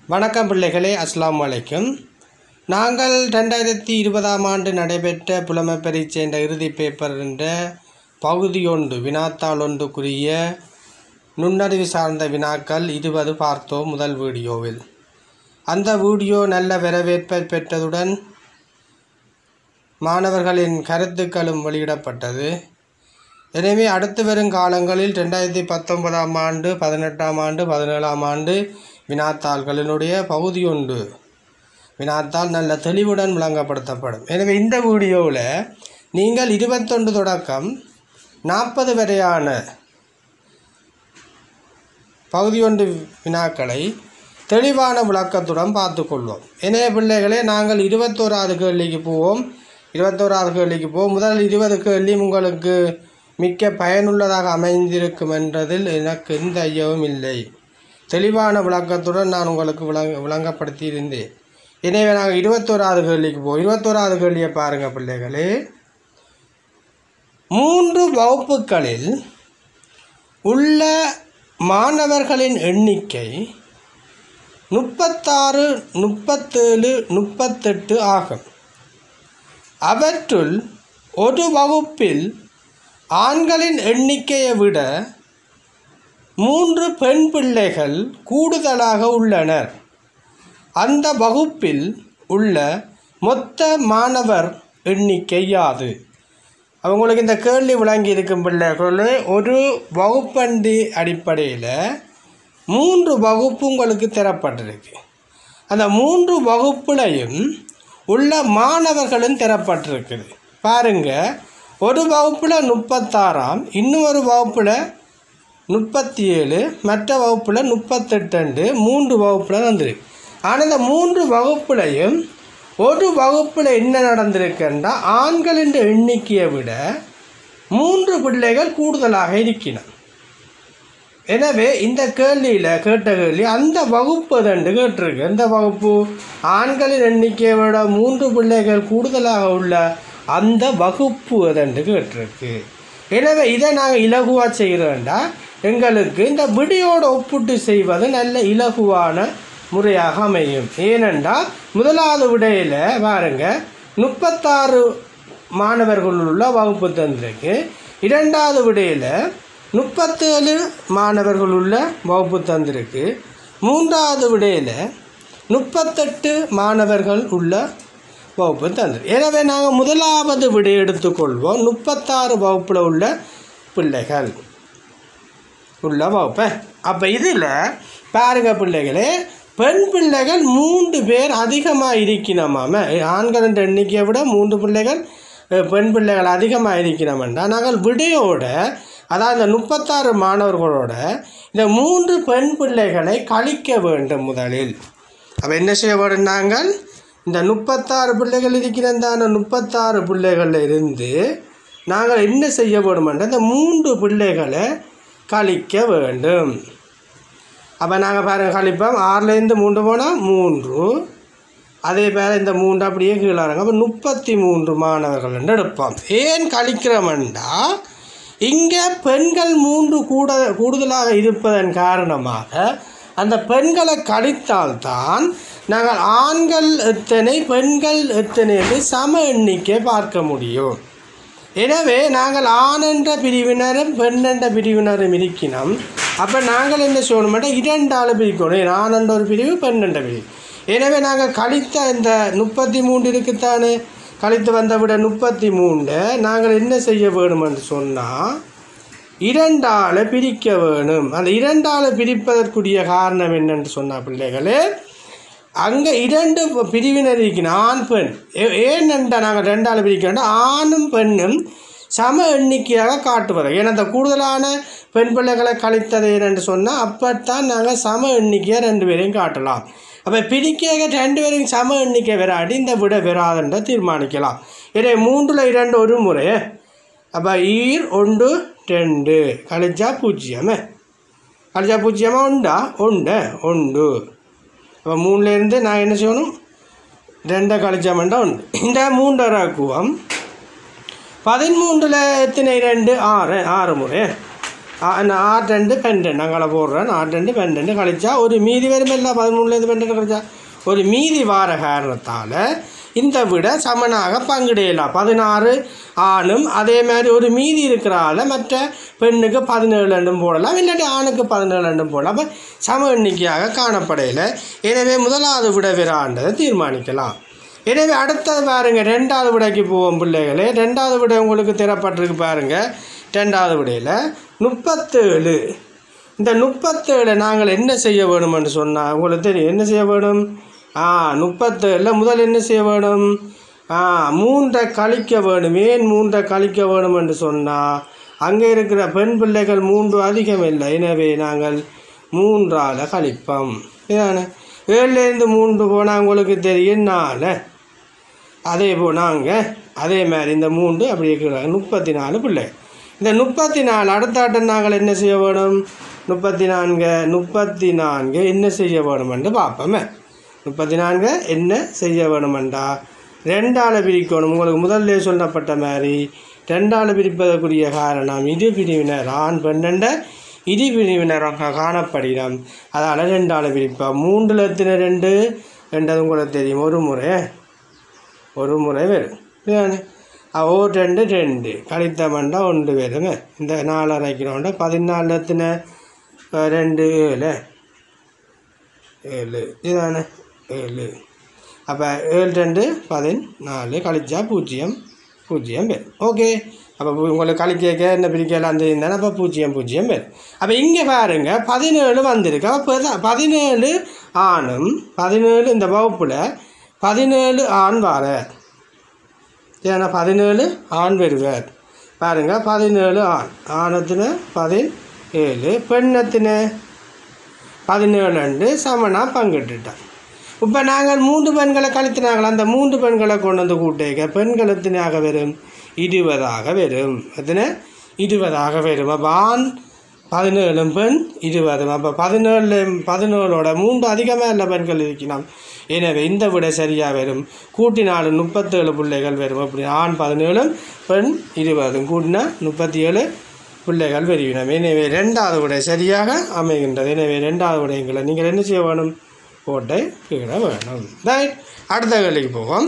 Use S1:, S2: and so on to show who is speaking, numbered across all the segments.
S1: வணக்கம் பிள்ளைகளே அஸ்ஸலாமு அலைக்கும் நாங்கள் ரெண்டாயிரத்தி இருபதாம் ஆண்டு நடைபெற்ற புலமை பரீட்சை என்ற இறுதி பேப்பர் என்ற பகுதி ஒன்று வினாத்தாள் ஒன்றுக்குரிய நுண்ணறிவு சார்ந்த வினாக்கள் இருபது பார்த்தோம் முதல் வீடியோவில் அந்த வீடியோ நல்ல வரவேற்பை பெற்றதுடன் மாணவர்களின் கருத்துக்களும் வெளியிடப்பட்டது எனவே அடுத்து வரும் காலங்களில் ரெண்டாயிரத்தி பத்தொன்பதாம் ஆண்டு பதினெட்டாம் ஆண்டு பதினேழாம் ஆண்டு வினாத்தாள்களினுடைய பகுதி ஒன்று வினாத்தாள் நல்ல தெளிவுடன் விளங்கப்படுத்தப்படும் எனவே இந்த வீடியோவில் நீங்கள் இருபத்தொன்று தொடக்கம் நாற்பது வரையான பகுதி ஒன்று வினாக்களை தெளிவான விளக்கத்துடன் பார்த்துக்கொள்வோம் எனவே பிள்ளைகளே நாங்கள் இருபத்தோராவது கேள்விக்கு போவோம் இருபத்தோராவது கேள்விக்கு போவோம் முதல் இருபது கேள்வி உங்களுக்கு மிக்க பயனுள்ளதாக அமைந்திருக்கும் என்றதில் எனக்கு எந்த ஐயமும் இல்லை தெளிவான விளக்கத்துடன் நான் உங்களுக்கு விளங்க விளங்கப்படுத்தி இருந்தேன் எனவே நாங்கள் இருபத்தோராவது கேள்விக்கு போவோம் இருபத்தோராவது கேள்வியை பாருங்கள் பிள்ளைகளே மூன்று வகுப்புகளில் உள்ள மாணவர்களின் எண்ணிக்கை முப்பத்தாறு முப்பத்தேழு முப்பத்தெட்டு ஆகும் அவற்றுள் ஒரு வகுப்பில் ஆண்களின் எண்ணிக்கையை விட மூன்று பெண் பிள்ளைகள் கூடுதலாக உள்ளனர் அந்த வகுப்பில் உள்ள மொத்த மாணவர் எண்ணிக்கை யாது அவங்களுக்கு இந்த கேள்வி விளங்கி இருக்கும் பிள்ளைகள் ஒரு வகுப்பண்டி அடிப்படையில் மூன்று வகுப்பு உங்களுக்கு தரப்பட்டிருக்கு அந்த மூன்று வகுப்புலையும் உள்ள மாணவர்களும் தரப்பட்டிருக்குது பாருங்க ஒரு வகுப்பில் முப்பத்தாறாம் இன்னொரு வகுப்பில் முப்பத்தி ஏழு மற்ற வகுப்பில் முப்பத்தெட்டு மூன்று வகுப்பில் வந்துருக்கு ஆனால் இந்த மூன்று வகுப்புலையும் ஒரு வகுப்பில் என்ன நடந்திருக்குன்னா ஆண்களின் எண்ணிக்கையை விட மூன்று பிள்ளைகள் கூடுதலாக இருக்கின்றன எனவே இந்த கேள்வியில் கேட்ட கேள்வி அந்த வகுப்பு ரெண்டு கேட்டிருக்கு எந்த வகுப்பு ஆண்களின் எண்ணிக்கையை விட மூன்று பிள்ளைகள் கூடுதலாக உள்ள அந்த வகுப்பு ரெண்டு கேட்டிருக்கு எனவே இதை நாங்கள் இலகுவாக செய்கிறோண்டா எங்களுக்கு இந்த விடியோட ஒப்பிட்டு செய்வது நல்ல இலகுவான முறையாக அமையும் ஏனென்றால் முதலாவது விடையில் பாருங்க முப்பத்தாறு மாணவர்கள் உள்ள வகுப்பு தந்திருக்கு இரண்டாவது விடையில் முப்பத்தேழு மாணவர்கள் உள்ள வகுப்பு தந்திருக்கு மூன்றாவது விடையில் முப்பத்தெட்டு மாணவர்கள் உள்ள வகுப்பு தந்திருக்கு எனவே நாங்கள் முதலாவது விடை எடுத்துக்கொள்வோம் முப்பத்தாறு வகுப்பில் உள்ள பிள்ளைகள் உள்ள வகுப்பை அப்போ இதில் பாருங்க பிள்ளைகளே பெண் பிள்ளைகள் மூன்று பேர் அதிகமாக இருக்கணுமாம ஆண்களின் எண்ணிக்கையை விட மூன்று பிள்ளைகள் அஹ், பெண் பிள்ளைகள் அதிகமாக இருக்கணுமெண்டா நாங்கள் விடையோட அதாவது இந்த முப்பத்தாறு மாணவர்களோட இந்த மூன்று பெண் பிள்ளைகளை கழிக்க வேண்டும் முதலில் அப்போ என்ன செய்ய வேண்டும் நாங்கள் இந்த முப்பத்தாறு பிள்ளைகள் இருக்கிறதான முப்பத்தாறு பிள்ளைகளில் இருந்து நாங்கள் என்ன செய்ய வேண்டுமென்றால் இந்த மூன்று பிள்ளைகளை கழிக்க வேண்டும் அப்போ நாங்கள் பாருங்கள் கழிப்போம் ஆறுலேருந்து மூன்று போனால் மூன்று அதே பேர் இந்த மூன்று அப்படியே கீழே இறங்க அப்போ முப்பத்தி மூன்று மாணவர்கள் என்று எடுப்போம் ஏன் கழிக்கிறோம்டா இங்கே பெண்கள் மூன்று கூட கூடுதலாக இருப்பதன் காரணமாக அந்த பெண்களை கழித்தால்தான் நாங்கள் ஆண்கள் எத்தனை பெண்கள் எத்தனை என்று சம எண்ணிக்கை பார்க்க முடியும் எனவே நாங்கள் ஆண் என்ற பிரிவினரும் பெண் என்ற பிரிவினரும் இருக்கணும் அப்போ நாங்கள் என்ன செய்யணும்னா இரண்டாள் பிரிக்கணும் ஆண் என்ற ஒரு பிரிவு பெண் என்ற பிரிவு எனவே நாங்கள் கழித்த இந்த முப்பத்தி மூன்று இருக்குத்தானே கழித்து வந்த விட முப்பத்தி மூணு நாங்கள் என்ன செய்ய வேணும் என்று சொன்னால் இரண்டாளை பிரிக்க வேணும் அந்த இரண்டாளை பிரிப்பதற்குரிய காரணம் என்னென்று சொன்ன பிள்ளைகளே அங்கே இரண்டு பிரிவினர் இருக்கணும் ஆண் பெண் ஏ- ஏனென்றா நாங்கள் ரெண்டாள் பிரிக்கிறோம் ஆணும் பெண்ணும் சம எண்ணிக்கையாக காட்டுவது ஏன்னா அந்த கூடுதலான பெண் பிள்ளைகளை கழித்தது என்று சொன்னால் அப்பத்தான் நாங்கள் சம எண்ணிக்கையாக ரெண்டு பேரையும் காட்டலாம் அப்போ பிரிக்க ரெண்டு பேரையும் சம எண்ணிக்கை வராட்டி இந்த விட வராதுன்ற தீர்மானிக்கலாம் எனவே மூன்றில் இரண்டு ஒரு முறை அப்போ ஈர் ஒன்று ரெண்டு கழிச்சா பூஜ்ஜியமே கழிச்சா பூஜ்ஜியமா உண்டா உண்டு உண்டு அப்போ மூணுலேருந்து நான் என்ன செய்யணும் ரெண்டை கழிச்சோம்னா உண்டு இந்த மூன்றரை கூவம் பதிமூன்றில் எத்தனை ரெண்டு ஆறு ஆறு முறை ஆறு ரெண்டு பன்னெண்டு அங்கே போடுறேன் ஆறு ரெண்டு பன்னெண்டு கழிச்சா ஒரு மீதி வரும் இல்லை பதிமூணுலேருந்து பன்னெண்டு கழிச்சா ஒரு மீதி வார காரணத்தால் இந்த விட சமனாக பங்கிடையலாம் பதினாறு ஆணும் அதே மாதிரி ஒரு மீதி இருக்கிற ஆளை மற்ற பெண்ணுக்கு பதினேழு ரெண்டும் போடலாம் இல்லாட்டி ஆணுக்கு பதினேழு ரெண்டும் போடலாம் அப்போ சம எண்ணிக்கையாக காணப்படையில் எனவே முதலாவது விட விராண்டதை தீர்மானிக்கலாம் எனவே அடுத்தது பாருங்க ரெண்டாவது விடைக்கு போவோம் பிள்ளைகளே ரெண்டாவது விடை உங்களுக்கு திறப்பட்டிருக்கு பாருங்க ரெண்டாவது விடையில் முப்பத்தேழு இந்த முப்பத்தேழு நாங்கள் என்ன செய்ய வேணும்னு சொன்னால் உங்களுக்கு தெரியும் என்ன செய்ய வேணும் ஆ முப்பத்தேழில் முதல் என்ன செய்ய வேணும் ஆ மூன்றை கழிக்க வேணும் ஏன் மூன்றை கழிக்க வேணும் என்று சொன்னால் அங்கே இருக்கிற பெண் பிள்ளைகள் மூன்று அதிகம் இல்லை எனவே நாங்கள் மூன்றால் கழிப்போம் இதானே ஏழுலேருந்து மூன்று போனால் உங்களுக்கு தெரியும் நாலு அதே போல் நாங்கள் அதே மாதிரி இந்த மூன்று அப்படி இருக்கிறாங்க முப்பத்தி நாலு பிள்ளை இந்த முப்பத்தி நாலு அடுத்த ஆட்டம் நாங்கள் என்ன செய்ய வேணும் முப்பத்தி நான்கு முப்பத்தி நான்கு என்ன செய்ய வேணுமென்று பார்ப்போமே முப்பத்தி நான்கு என்ன செய்ய வேணுமெண்டா ரெண்டால் பிரிக்கணும் உங்களுக்கு முதல்ல சொல்லப்பட்ட மாதிரி ரெண்டால் பிரிப்பதற்குரிய காரணம் இரு பிரிவினர் ஆண் பெண்ணெண்ட இரு பிரிவினராக காணப்படுகிறோம் அதால் ரெண்டால் பிரிப்போம் மூன்றில் எத்தனை ரெண்டு ரெண்டது உங்களுக்கு தெரியும் ஒரு முறை ஒரு முறை வரும் இதுதானே ஓ ரெண்டு ரெண்டு கழித்த மண்டா ஒன்று வருங்க இந்த நாலரைக்கிறோண்ட பதினாலு எத்தனை அஹ், ரெண்டு ஏழு ஏழு இதுதானே ஏழு அப்போ ஏழு ரெண்டு பதினாலு கழிச்சா பூஜ்ஜியம் பூஜ்ஜியம் பேர் ஓகே அப்போ உங்களுக்கு கழிக்க என்ன பிரிக்கலாம் தெரியுந்தானே அப்போ பூஜ்ஜியம் பூஜ்ஜியம் பேர் அப்போ இங்கே பாருங்க பதினேழு வந்திருக்கு அப்போ பதினேழு ஆணும் பதினேழு இந்த வகுப்பில் பதினேழு ஆண் வார ஏன்னா பதினேழு ஆண் வருவார் பாருங்க பதினேழு ஆண் ஆணத்தின பதினேழு பெண்ணத்தின பதினேழு ரெண்டு சமனாக பங்கிட்டுட்டான் இப்போ நாங்கள் மூன்று பெண்களை கழித்தினாங்களா அந்த மூன்று பெண்களை கொண்டு வந்து கூட்டேக்க பெண்கள் எத்தனையாக வரும் இருபதாக வரும் எத்தனை இருபதாக வரும் அப்போ ஆண் பதினேழும் பெண் இருபதும் அப்போ பதினேழு பதினேழோட மூன்று அதிகமாக இல்லை பெண்கள் இருக்கணும் எனவே இந்த விட சரியாக வரும் கூட்டினாலு முப்பத்தேழு பிள்ளைகள் வரும் அப்படி ஆண் பதினேழும் பெண் இருபதும் கூட்டினா முப்பத்தி ஏழு பிள்ளைகள் வருவினம் எனவே ரெண்டாவது விடை சரியாக அமைகின்றது எனவே ரெண்டாவது விடயங்களை நீங்கள் என்ன செய்ய வேணும் கோட்டை கீழே வேணும் ரைட் அடுத்த கேள்விக்கு போவோம்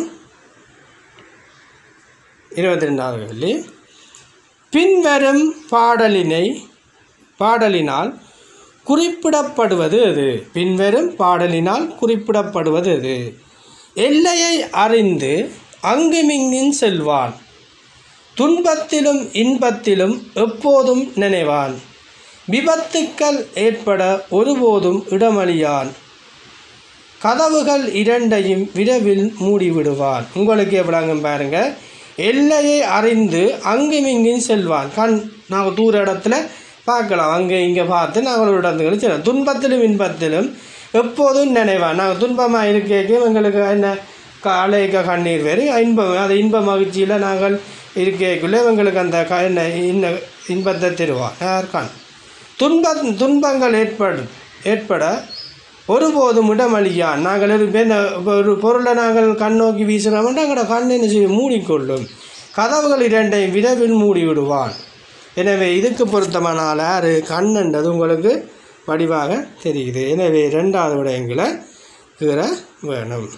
S1: இருபத்தி ரெண்டாவது கேள்வி பின்வரும் பாடலினை பாடலினால் குறிப்பிடப்படுவது எது பின்வரும் பாடலினால் குறிப்பிடப்படுவது எது எல்லையை அறிந்து அங்குமிங்கின் செல்வான் துன்பத்திலும் இன்பத்திலும் எப்போதும் நினைவான் விபத்துக்கள் ஏற்பட ஒருபோதும் இடமளியான் கதவுகள் இரண்டையும் விரைவில் மூடிவிடுவான் உங்களுக்கு எவ்வளோங்க பாருங்க எல்லையை அறிந்து அங்குமிங்கும் செல்வான் கண் நாங்கள் தூர இடத்துல பார்க்கலாம் அங்கே இங்கே பார்த்து நாங்கள் ஒரு இடத்துக்கு செல்வோம் துன்பத்திலும் இன்பத்திலும் எப்போதும் நினைவான் நாங்கள் துன்பமாக இருக்கேக்கும் எங்களுக்கு என்ன காலைக்க கண்ணீர் வேறு இன்பம் அது இன்ப மகிழ்ச்சியில் நாங்கள் இருக்கேக்குள்ளே எங்களுக்கு அந்த க என்ன இன்ன இன்பத்தை தருவான் யார் கண் துன்ப துன்பங்கள் ஏற்படு ஏற்பட ஒருபோதும் இடமளியான் நாங்கள் இருப்பே இந்த ஒரு பொருளை நாங்கள் கண் நோக்கி வீசுகிறோம்னா எங்களோட கண் என்ன செய்யும் மூடிக்கொள்ளும் கதவுகள் இரண்டையும் விரைவில் மூடி விடுவான் எனவே இதுக்கு பொருத்தமான ஆள் யார் கண்ணுன்றது உங்களுக்கு வடிவாக தெரியுது எனவே ரெண்டாவது விடயங்களை கீற வேணும்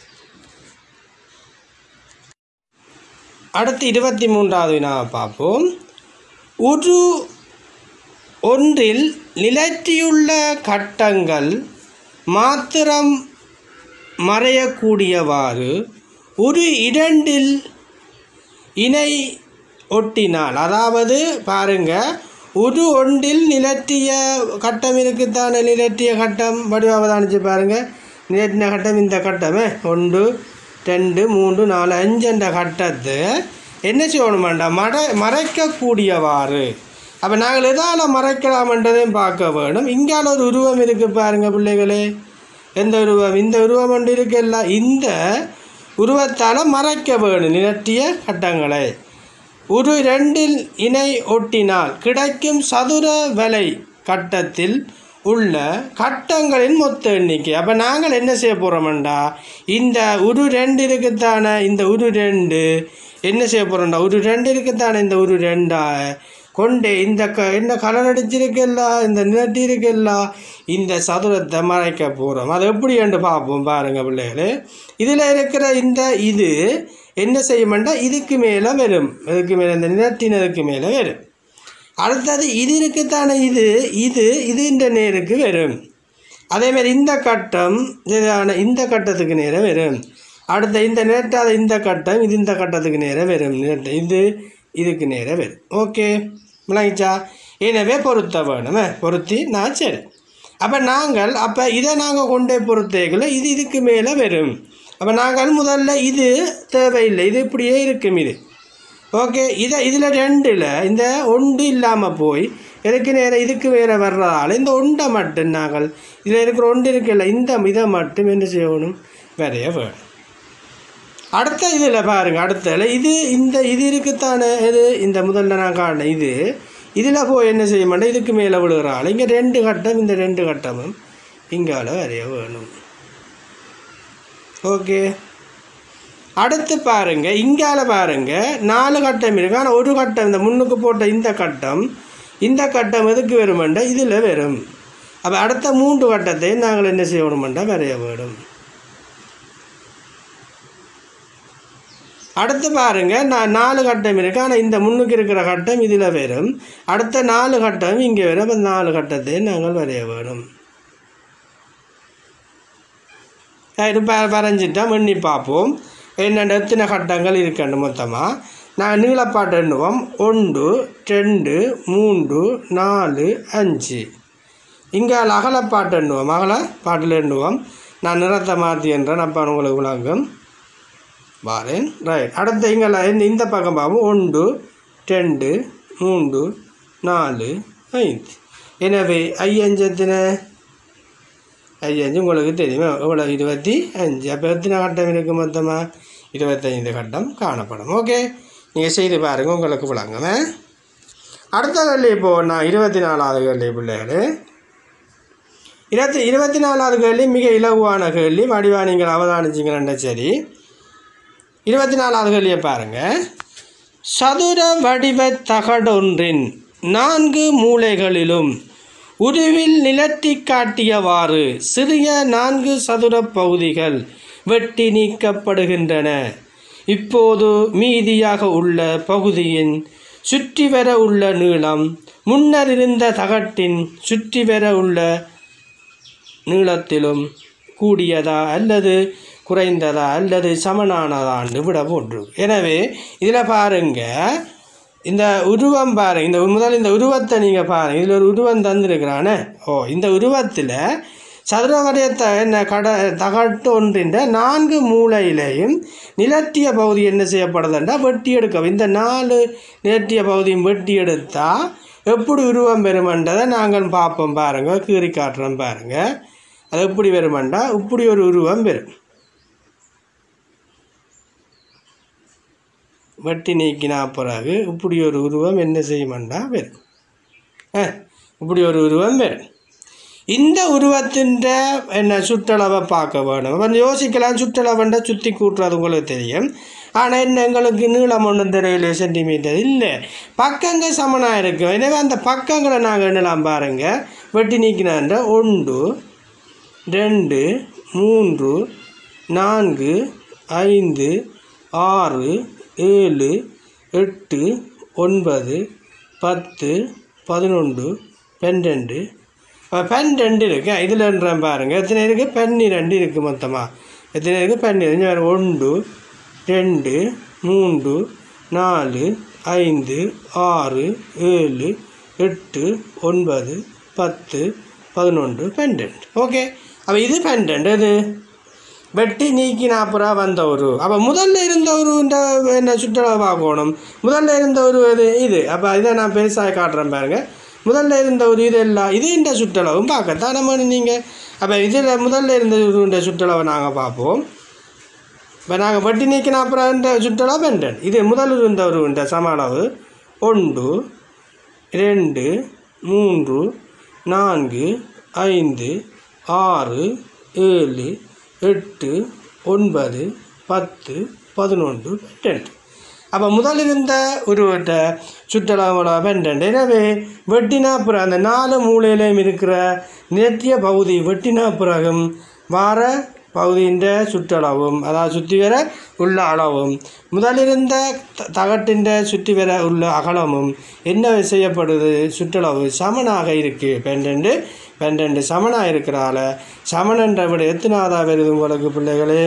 S1: அடுத்து இருபத்தி மூன்றாவது வினாவை பார்ப்போம் ஒரு ஒன்றில் நிலற்றியுள்ள கட்டங்கள் மாத்திரம் மறையக்கூடியவாறு ஒரு இரண்டில் இணை ஒட்டினால் அதாவது பாருங்க ஒரு ஒன்றில் நிலற்றிய கட்டம் இருக்குத்தானே நிலற்றிய கட்டம் வடிவாவதானிச்சு பாருங்க நிலற்றின கட்டம் இந்த கட்டமே ஒன்று ரெண்டு மூன்று நாலு அஞ்சு என்ற கட்டத்தை என்ன செய்யணுமாண்டா மறை மறைக்கக்கூடியவாறு அப்போ நாங்கள் எதால் மறைக்கலாம்ன்றதையும் பார்க்க வேணும் இங்கால ஒரு உருவம் இருக்குது பாருங்க பிள்ளைகளே எந்த உருவம் இந்த உருவம் ஒன்று இருக்குல்ல இந்த உருவத்தால் மறைக்க வேணும் நிலற்றிய கட்டங்களை ஒரு ரெண்டில் இணை ஒட்டினால் கிடைக்கும் சதுர வலை கட்டத்தில் உள்ள கட்டங்களின் மொத்த எண்ணிக்கை அப்போ நாங்கள் என்ன செய்ய போகிறோம்டா இந்த உரு ரெண்டு இருக்குத்தானே இந்த உரு ரெண்டு என்ன செய்ய போகிறோம்டா ஒரு ரெண்டு இருக்குத்தானே இந்த ஒரு ரெண்டா கொண்டு இந்த க என்ன கலர் அடிச்சிருக்கல்ல இந்த நிரட்டி இருக்கல்ல இந்த சதுரத்தை மறைக்க போகிறோம் அது எப்படி என்று பார்ப்போம் பாருங்கள் பிள்ளைகளே இதில் இருக்கிற இந்த இது என்ன செய்யுமெண்டா இதுக்கு மேலே வரும் இதுக்கு மேலே இந்த நிரட்டினதுக்கு மேலே வரும் அடுத்தது இது இருக்குத்தானே இது இது இது இந்த நேருக்கு வரும் அதேமாதிரி இந்த கட்டம் இதான இந்த கட்டத்துக்கு நேரம் வரும் அடுத்த இந்த நேரட்டாத இந்த கட்டம் இது இந்த கட்டத்துக்கு நேரம் வரும் நேரத்தை இது இதுக்கு நேரம் வரும் ஓகே விளங்கிச்சா எனவே பொருத்த வேணுமே பொருத்தி நான் சரி அப்போ நாங்கள் அப்போ இதை நாங்கள் கொண்டே பொறுத்தேக்கல இது இதுக்கு மேலே வரும் அப்போ நாங்கள் முதல்ல இது தேவையில்லை இது இப்படியே இருக்கும் இது ஓகே இதை இதில் ரெண்டில் இந்த ஒன்று இல்லாமல் போய் எனக்கு நேரம் இதுக்கு வேறு வர்றதால இந்த ஒன்றை மட்டும் நாங்கள் இதில் இருக்கிற ஒன்று இருக்குல்ல இந்த இதை மட்டும் என்ன செய்யணும் வரைய வேணும் அடுத்த இதில் பாருங்கள் அடுத்தல இது இந்த இது இருக்குத்தானே இது இந்த முதல்ல நான் காட்டினேன் இது இதில் போய் என்ன செய்ய மாட்டேன் இதுக்கு மேலே விழுகிறாள் இங்கே ரெண்டு கட்டம் இந்த ரெண்டு கட்டமும் இங்கால வரைய வேணும் ஓகே அடுத்து பாருங்க இங்கால பாருங்க நாலு கட்டம் இருக்கு ஆனால் ஒரு கட்டம் இந்த முன்னுக்கு போட்ட இந்த கட்டம் இந்த கட்டம் எதுக்கு வருமெண்டா இதில் வரும் அப்போ அடுத்த மூன்று கட்டத்தை நாங்கள் என்ன செய்யணுமெண்டா வரைய வேணும் அடுத்து பாருங்க நான் நாலு கட்டம் இருக்கு ஆனால் இந்த முன்னுக்கு இருக்கிற கட்டம் இதில் வரும் அடுத்த நாலு கட்டம் இங்கே வரும் அப்போ நாலு கட்டத்தை நாங்கள் வரைய வேணும் இது ப வரைஞ்சிட்டா எண்ணி பார்ப்போம் என்னென்ன எத்தனை கட்டங்கள் இருக்கண்டு மொத்தமாக நான் நீளப்பாட்டு எண்ணுவோம் ஒன்று ரெண்டு மூன்று நாலு அஞ்சு இங்கே அகலப்பாட்டு எண்ணுவோம் அகல பாட்டில் எண்ணுவோம் நான் நிறத்தை மாற்றி என்றேன் அப்போ உங்களுக்கு விளங்கும் வாரேன் ரைட் அடுத்த இங்கே இந்த இந்த பக்கம் பார்ப்போம் ஒன்று ரெண்டு மூன்று நாலு ஐந்து எனவே ஐயஞ்சு எத்தனை ஐயஞ்சு உங்களுக்கு தெரியுமா எவ்வளோ இருபத்தி அஞ்சு அப்போ எத்தனை கட்டம் இருக்குது மொத்தமாக இருபத்தைந்து கட்டம் காணப்படும் ஓகே நீங்கள் செய்து பாருங்கள் உங்களுக்கு விளங்குமே அடுத்த கேள்வி இப்போது நான் இருபத்தி நாலாவது கேள்வி பிள்ளைகள் இருபத்தி இருபத்தி நாலாவது கேள்வி மிக இலகுவான கேள்வி வடிவா நீங்கள் அவதானிச்சிங்கன்னா சரி இருபத்தி நாலாவது கேள்வியை பாருங்கள் சதுர வடிவ தகடொன்றின் நான்கு மூலைகளிலும் உருவில் நிலட்டி காட்டியவாறு சிறிய நான்கு சதுர பகுதிகள் வெட்டி நீக்கப்படுகின்றன இப்போது மீதியாக உள்ள பகுதியின் சுற்றி வர உள்ள நீளம் முன்னர் இருந்த தகட்டின் சுற்றி வர உள்ள நீளத்திலும் கூடியதா அல்லது குறைந்ததா அல்லது சமனானதான்னு விட போன்று எனவே இதில் பாருங்க இந்த உருவம் பாருங்க இந்த முதல் இந்த உருவத்தை நீங்கள் பாருங்க இதில் ஒரு உருவம் தந்திருக்கிறானே ஓ இந்த உருவத்தில் சதுரவரையத்த என்ன கட தகட்டு ஒன்றின் நான்கு மூலையிலையும் நிலத்திய பகுதி என்ன செய்யப்படுதுன்றா வெட்டி எடுக்க இந்த நாலு நிலத்திய பகுதியும் வெட்டி எடுத்தால் எப்படி உருவம் பெறுமன்றதை நாங்கள் பார்ப்போம் பாருங்கள் கீறி காட்டுறோம் பாருங்கள் அது எப்படி வருமெண்டா இப்படி ஒரு உருவம் பெறும் வெட்டி நீக்கினா பிறகு இப்படி ஒரு உருவம் என்ன செய்யுமெண்டா வரும் ஆ இப்படி ஒரு உருவம் வரும் இந்த உருவத்தின் என்ன சுற்றளவை பார்க்க வேணும் கொஞ்சம் யோசிக்கலாம் சுற்றளவுன்ற சுற்றி கூட்டுறது உங்களுக்கு தெரியும் ஆனால் என்ன எங்களுக்கு நீளம் ஒன்றும் தெரியல சென்டிமீட்டர் இல்லை பக்கங்கள் சமனாக இருக்கும் எனவே அந்த பக்கங்களை நாங்கள் எண்ணலாம் பாருங்கள் வெட்டி நீக்கினான்ற ஒன்று ரெண்டு மூன்று நான்கு ஐந்து ஆறு ஏழு எட்டு ஒன்பது பத்து பதினொன்று பன்னெண்டு பன்னெண்டு இருக்கு இதில்ன்றேன் பாருங்கள் எத்தனை இருக்குது பன்னிரெண்டு இருக்குது மொத்தமாக எத்தனை இருக்குது பன்னிரெண்டு வேறு ஒன்று ரெண்டு மூன்று நாலு ஐந்து ஆறு ஏழு எட்டு ஒன்பது பத்து பதினொன்று பன்னெண்டு ஓகே அப்போ இது பன்னெண்டு இது வெட்டி நீக்கி நாற்பது வந்த ஒரு அப்போ முதல்ல இருந்த ஒரு இந்த என்ன சுற்றுலா பார்க்கணும் முதல்ல இருந்த ஒரு இது இது அப்போ இதை நான் பெருசாக காட்டுறேன் பாருங்கள் முதல்ல இருந்த ஒரு இது எல்லாம் இது இந்த சுற்றுலாவும் பார்க்கத்தான் நம்ம நீங்கள் அப்போ இதில் முதல்ல இருந்த ஒரு இந்த சுற்றுலாவை நாங்கள் பார்ப்போம் இப்போ நாங்கள் வெட்டி நீக்கின அப்புறம் இந்த சுற்றுலா பன்னெண்டு இது முதல் இருந்த ஒரு இந்த சம அளவு ஒன்று ரெண்டு மூன்று நான்கு ஐந்து ஆறு ஏழு எட்டு ஒன்பது பத்து பதினொன்று பன்னெண்டு அப்போ முதல் இருந்த உருவட்ட சுற்றளவோட பன்னெண்டு எனவே வெட்டினா பிறகு அந்த நாலு மூலையிலையும் இருக்கிற நேர்த்திய பகுதி வெட்டினா பிறகும் வார பகுதியின் சுற்றளவும் அதாவது சுற்றி வர உள்ள அளவும் முதலிருந்த த- தகட்டின் சுற்றி வர உள்ள அகலமும் என்ன செய்யப்படுது சுற்றளவு சமனாக இருக்குது பன்னெண்டு பன்னெண்டு சமனாக இருக்கிறால சமனன்ற விட எத்தனாவதாக வருது உங்களுக்கு பிள்ளைகளே